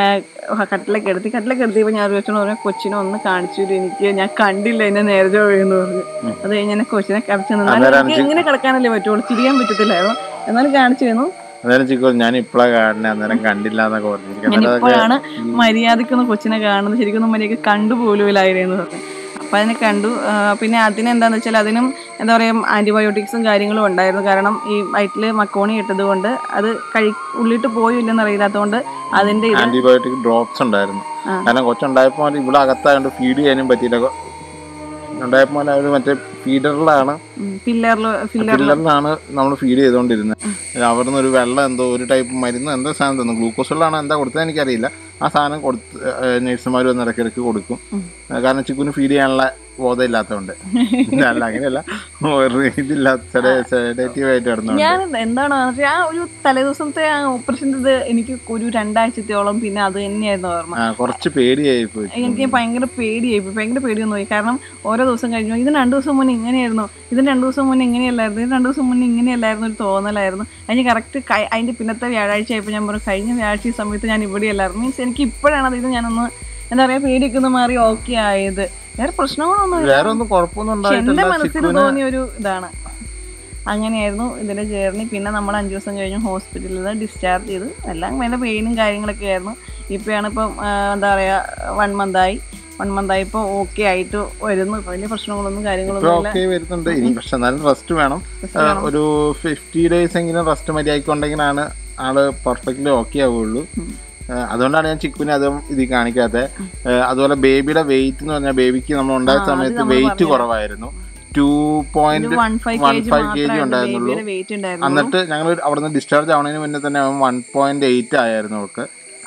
ആഹ് കട്ടിലൊക്കെ എടുത്തി കട്ടിലൊക്കെ എടുത്തിയപ്പോൾ ഞാൻ വിളിച്ചോണ്ട് പറഞ്ഞു കൊച്ചിനെ ഒന്ന് കാണിച്ചു തരൂ എനിക്ക് ഞാൻ കണ്ടില്ല എന്നെ നേരത്തെ എന്ന് പറഞ്ഞു അത് കഴിഞ്ഞ് എന്നെ കൊച്ചിനെ കടച്ചു അന്നേരം നിന്നാലും എനിക്ക് അഞ്ച് ഇങ്ങനെ കിടക്കാനല്ലേ പറ്റുള്ളൂ ചിരിയാൻ പറ്റത്തില്ലായിരുന്നു എന്നാലും കാണിച്ചു തന്നു അന്നേരം ചിക്കു ഞാൻ ഇപ്പളാ കാണുന്നത് അന്നേരം കണ്ടില്ല എന്നൊക്കെ പറഞ്ഞു എനിക്ക് ഞാൻ അന്നേരം അതൊക്കെ ഇപ്പോഴാണ് മര്യാദക്കൊന്ന് കൊച്ചിനെ കാണുന്നത് ശരിക്കും മര്യാദക്ക് കണ്ടുപോലുമില്ലായിരുന്നു പറഞ്ഞു അപ്പം അതിനെ കണ്ടു ആ, പിന്നെ അതിനെന്താന്ന് വെച്ചാൽ അതിനും എന്താ പറയുക ആൻറ്റിബയോട്ടിക്സും കാര്യങ്ങളും ഉണ്ടായിരുന്നു കാരണം ഈ വയറ്റിൽ മക്കോണി ഇട്ടത് കൊണ്ട് അത് കഴി ഉള്ളിട്ട് പോയില്ലെന്ന് അറിയില്ലാത്തതുകൊണ്ട് അതിൻ്റെ ഇത് ആന്റിബയോട്ടിക് ഡ്രോപ്സ് ഉണ്ടായിരുന്നു ആ. കാരണം കൊച്ചുണ്ടായപ്പോൾ ഇവിടെ അകത്തായോണ്ട് ഫീഡ് ചെയ്യാനും പറ്റിയില്ല കൊ- ഉണ്ടായപ്പോൾ അവർ മറ്റേ ഫീഡറിലാണ് ഫില്ലറിൽ ഫില്ലറിൽ ഫില്ലറിലാണ് നമ്മൾ ഫീഡ് ചെയ്തുകൊണ്ടിരുന്നത് അവിടുന്ന് ഒരു വെള്ളം എന്തോ ഒരു ടൈപ്പ് മരുന്ന് എന്തോ സാധനം തന്നു ഗ്ലൂക്കോസ് വെള്ളമാണോ എന്താ കൊടുത്തത് എനിക്കറിയില്ല ആ സാധനം കൊടുത്ത് നഴ്സുമാർ വന്ന് ഇടയ്ക്കിടയ്ക്ക് കൊടുക്കും ഉം. കാരണം ചിക്കുന് ഫീഡ് ചെയ്യാനുള്ള ബോധം ഇല്ലാത്തതുകൊണ്ട് അല്ല അങ്ങനെയല്ല ഒരു ഇതില്ലാത്ത സെഡേറ്റീവ് ആയിട്ട് കിടന്നുണ്ട് ഞാൻ എന്താണ് ആ ഒരു തലേദിവസത്തെ ആ ഓപ്പറേഷൻ്റെ ഇത് എനിക്ക് ഒരു രണ്ടാഴ്ചത്തോളം പിന്നെ അത് തന്നെയായിരുന്നു ഓർമ്മ ആ കുറച്ച് പേടിയായി പോയി എനിക്ക് ഭയങ്കര പേടിയായി പോയി. ഭയങ്കര പേടി വന്നു പോയി കാരണം ഓരോ ദിവസം കഴിഞ്ഞു ഇതിന് രണ്ടു ദിവസം മുന്നേ ഇങ്ങനെയായിരുന്നു ഇതിന് രണ്ടു ദിവസം മുന്നേ ഇങ്ങനെയല്ലായിരുന്നു ഇതിന് രണ്ടു ദിവസം മുന്നേ ഇങ്ങനെയല്ലായിരുന്നു ഒരു തോന്നലായിരുന്നു അതിന് കറക്റ്റ് അതിന്റെ പിന്നത്തെ വ്യാഴാഴ്ച ആയപ്പോൾ ഞാൻ പറഞ്ഞു കഴിഞ്ഞ വ്യാഴാഴ്ച ഈ സമയത്ത് ഞാൻ ഇവിടെയല്ലായിരുന്നു മീൻസ് എനിക്ക് ഇപ്പോഴാണ് അത് ഞാനൊന്ന് എന്താ പറയാ പേടിയൊക്കെ ഒന്ന് മാറി ഓക്കെ ആയത് വേറെ പ്രശ്നങ്ങളൊന്നും വേറെ ഒന്നും കുഴപ്പമൊന്നും പക്ഷെ എന്റെ ഉണ്ടായിട്ടില്ല മനസ്സിൽ ചിക്കുന് തോന്നിയ ഒരു ഇതാണ് അങ്ങനെയായിരുന്നു ഇതിന്റെ ജേർണി പിന്നെ നമ്മൾ അഞ്ചു ദിവസം കഴിഞ്ഞ് ഹോസ്പിറ്റലിൽ നിന്ന് ഡിസ്ചാർജ് ചെയ്ത് എല്ലാം ഭയങ്കര പെയിനും കാര്യങ്ങളൊക്കെ ആയിരുന്നു ഇപ്പോഴാണ് ഇപ്പം ആ, എന്താ പറയാ വൺ മന്തായി വൺ മന്തായി ഇപ്പോൾ ഓക്കെ ആയിട്ട് വരുന്നു ഇപ്പൊ വലിയ പ്രശ്നങ്ങളൊന്നും ഇപ്പൊ കാര്യങ്ങളൊന്നും ഇല്ല ഓക്കെ വരുന്നുണ്ട് ഇനി പക്ഷെ എന്നാലും റെസ്റ്റ് വേണം Rest ആ, വേണം. ഒരു ഫിഫ്റ്റി ഡേയ്സ് എങ്കിലും റെസ്റ്റ് മര്യാദക്കുണ്ടെങ്കിലാണ് ആള് പെർഫെക്റ്റ്ലി ഓക്കെ ആവുള്ളൂ ഉം. ആ, അതുകൊണ്ടാണ് ഞാൻ ചിക്കുനെ അതും ഇത് കാണിക്കാത്തത് ആ, അതുപോലെ ബേബിയുടെ വെയിറ്റ് എന്ന് പറഞ്ഞാൽ ബേബിക്ക് നമ്മൾ ഉണ്ടായ ആ, അത് സമയത്ത് നമ്മള് വെയിറ്റ് പറഞ്ഞില്ല. കുറവായിരുന്നു two point one five one K G five kg മാത്രമേ ഉണ്ടായിരുന്നുള്ളൂ. ബേബിയുടെ വെയിറ്റ് ഉണ്ടായിരുന്നു എന്നിട്ട് ഞങ്ങൾ അവിടെ നിന്ന് ഡിസ്ചാർജ് ആവുന്നതിന് മുന്നേ തന്നെ അവൻ വൺ പോയിന്റ് എയ്റ്റ് ആയിരുന്നു അവൾക്ക്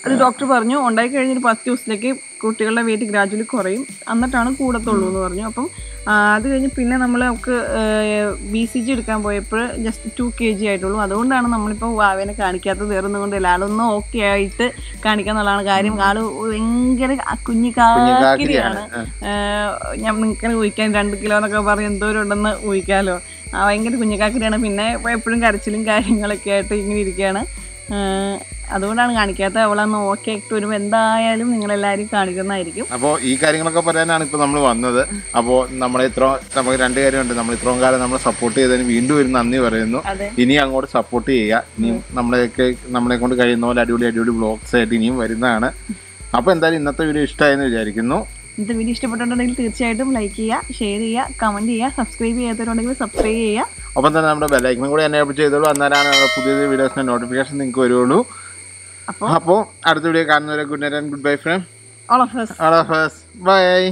അത് ഡോക്ടർ പറഞ്ഞു ഉണ്ടായി കഴിഞ്ഞൊരു പത്ത് ദിവസത്തേക്ക് കുട്ടികളുടെ വെയിറ്റ് ഗ്രാജുവലി കുറയും എന്നിട്ടാണ് കൂടത്തുള്ളൂ എന്ന് പറഞ്ഞു അപ്പം ആ, അത് കഴിഞ്ഞ് പിന്നെ നമ്മൾ നമുക്ക് ബി സി ജി എടുക്കാൻ പോയപ്പോൾ ജസ്റ്റ് ടു കെ ജി ആയിട്ടുള്ളൂ അതുകൊണ്ടാണ് നമ്മളിപ്പോൾ വാവേനെ കാണിക്കാത്തത് വേറെ ഒന്നും കൊണ്ടില്ല ആളൊന്ന് ഓക്കെ ആയിട്ട് കാണിക്കാന്നുള്ളതാണ് കാര്യം ആള് ഭയങ്കര കുഞ്ഞിക്കാക്കിരിയാണ് ഞാൻ നിങ്ങൾക്ക് ഊഹിക്കാൻ രണ്ട് കിലോ എന്നൊക്കെ പറഞ്ഞ് എന്തോരം ഉണ്ടെന്ന് ഊഹിക്കാലോ ആ ഭയങ്കര കുഞ്ഞിക്കാക്കിരിയാണ് പിന്നെ ഇപ്പോൾ എപ്പോഴും കരച്ചിലും കാര്യങ്ങളൊക്കെ ആയിട്ട് ഇങ്ങനെ ഇരിക്കുകയാണ് ആ, അതുകൊണ്ടാണ് കാണിക്കാത്തത് അവളന്ന് ഓക്കെ ആയിട്ട് വരുമ്പോൾ എന്തായാലും നിങ്ങളെല്ലാവരും കാണിക്കുന്നതായിരിക്കും അപ്പോൾ ഈ കാര്യങ്ങളൊക്കെ പറയാനാണ് ഇപ്പോൾ നമ്മൾ വന്നത് അപ്പോൾ നമ്മളെ ഇത്ര നമുക്ക് രണ്ട് കാര്യമുണ്ട് നമ്മൾ ഇത്രയും കാലം നമ്മൾ സപ്പോർട്ട് ചെയ്തതിന് വീണ്ടും ഒരു നന്ദി പറയുന്നു അതെ ഇനി അങ്ങോട്ട് സപ്പോർട്ട് ചെയ്യുക ഇനിയും നമ്മളെയൊക്കെ നമ്മളെ കൊണ്ട് കഴിയുന്ന പോലെ അടിപൊളി അടിപൊളി ബ്ലോഗ്സ് ആയിട്ട് ഇനിയും വരുന്നതാണ് അപ്പോൾ എന്തായാലും ഇന്നത്തെ വീഡിയോ ഇഷ്ടമായെന്ന് വിചാരിക്കുന്നു ഇന്നത്തെ വീഡിയോ ഇഷ്ടപ്പെട്ടിട്ടുണ്ടെങ്കിൽ തീർച്ചയായിട്ടും ലൈക്ക് ചെയ്യുക ഷെയർ ചെയ്യുക കമൻറ്റ് ചെയ്യുക സബ്സ്ക്രൈബ് ചെയ്യാത്തവരുണ്ടെങ്കിൽ സബ്സ്ക്രൈബ് ചെയ്യുക ഒപ്പം തന്നെ നമ്മുടെ ബെല്ലൈക്കനും കൂടി എനേബിൾ ചെയ്തോളൂ അന്നേരമാണ് നമ്മുടെ പുതിയ വീഡിയോസിന്റെ നോട്ടിഫിക്കേഷൻ നിങ്ങൾക്ക് വരുള്ളൂ അപ്പോൾ അപ്പോൾ അടുത്ത വീഡിയോ കാണുന്നവരെ good night and good bye friend all of us all of us bye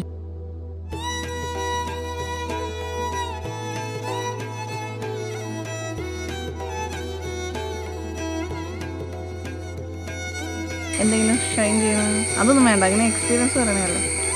എന്തെങ്കിലും ഷൈൻ ചെയ്യണം അതൊന്നും വേണ്ട അങ്ങനെ എക്സ്പീരിയൻസ് പറയണല്ലേ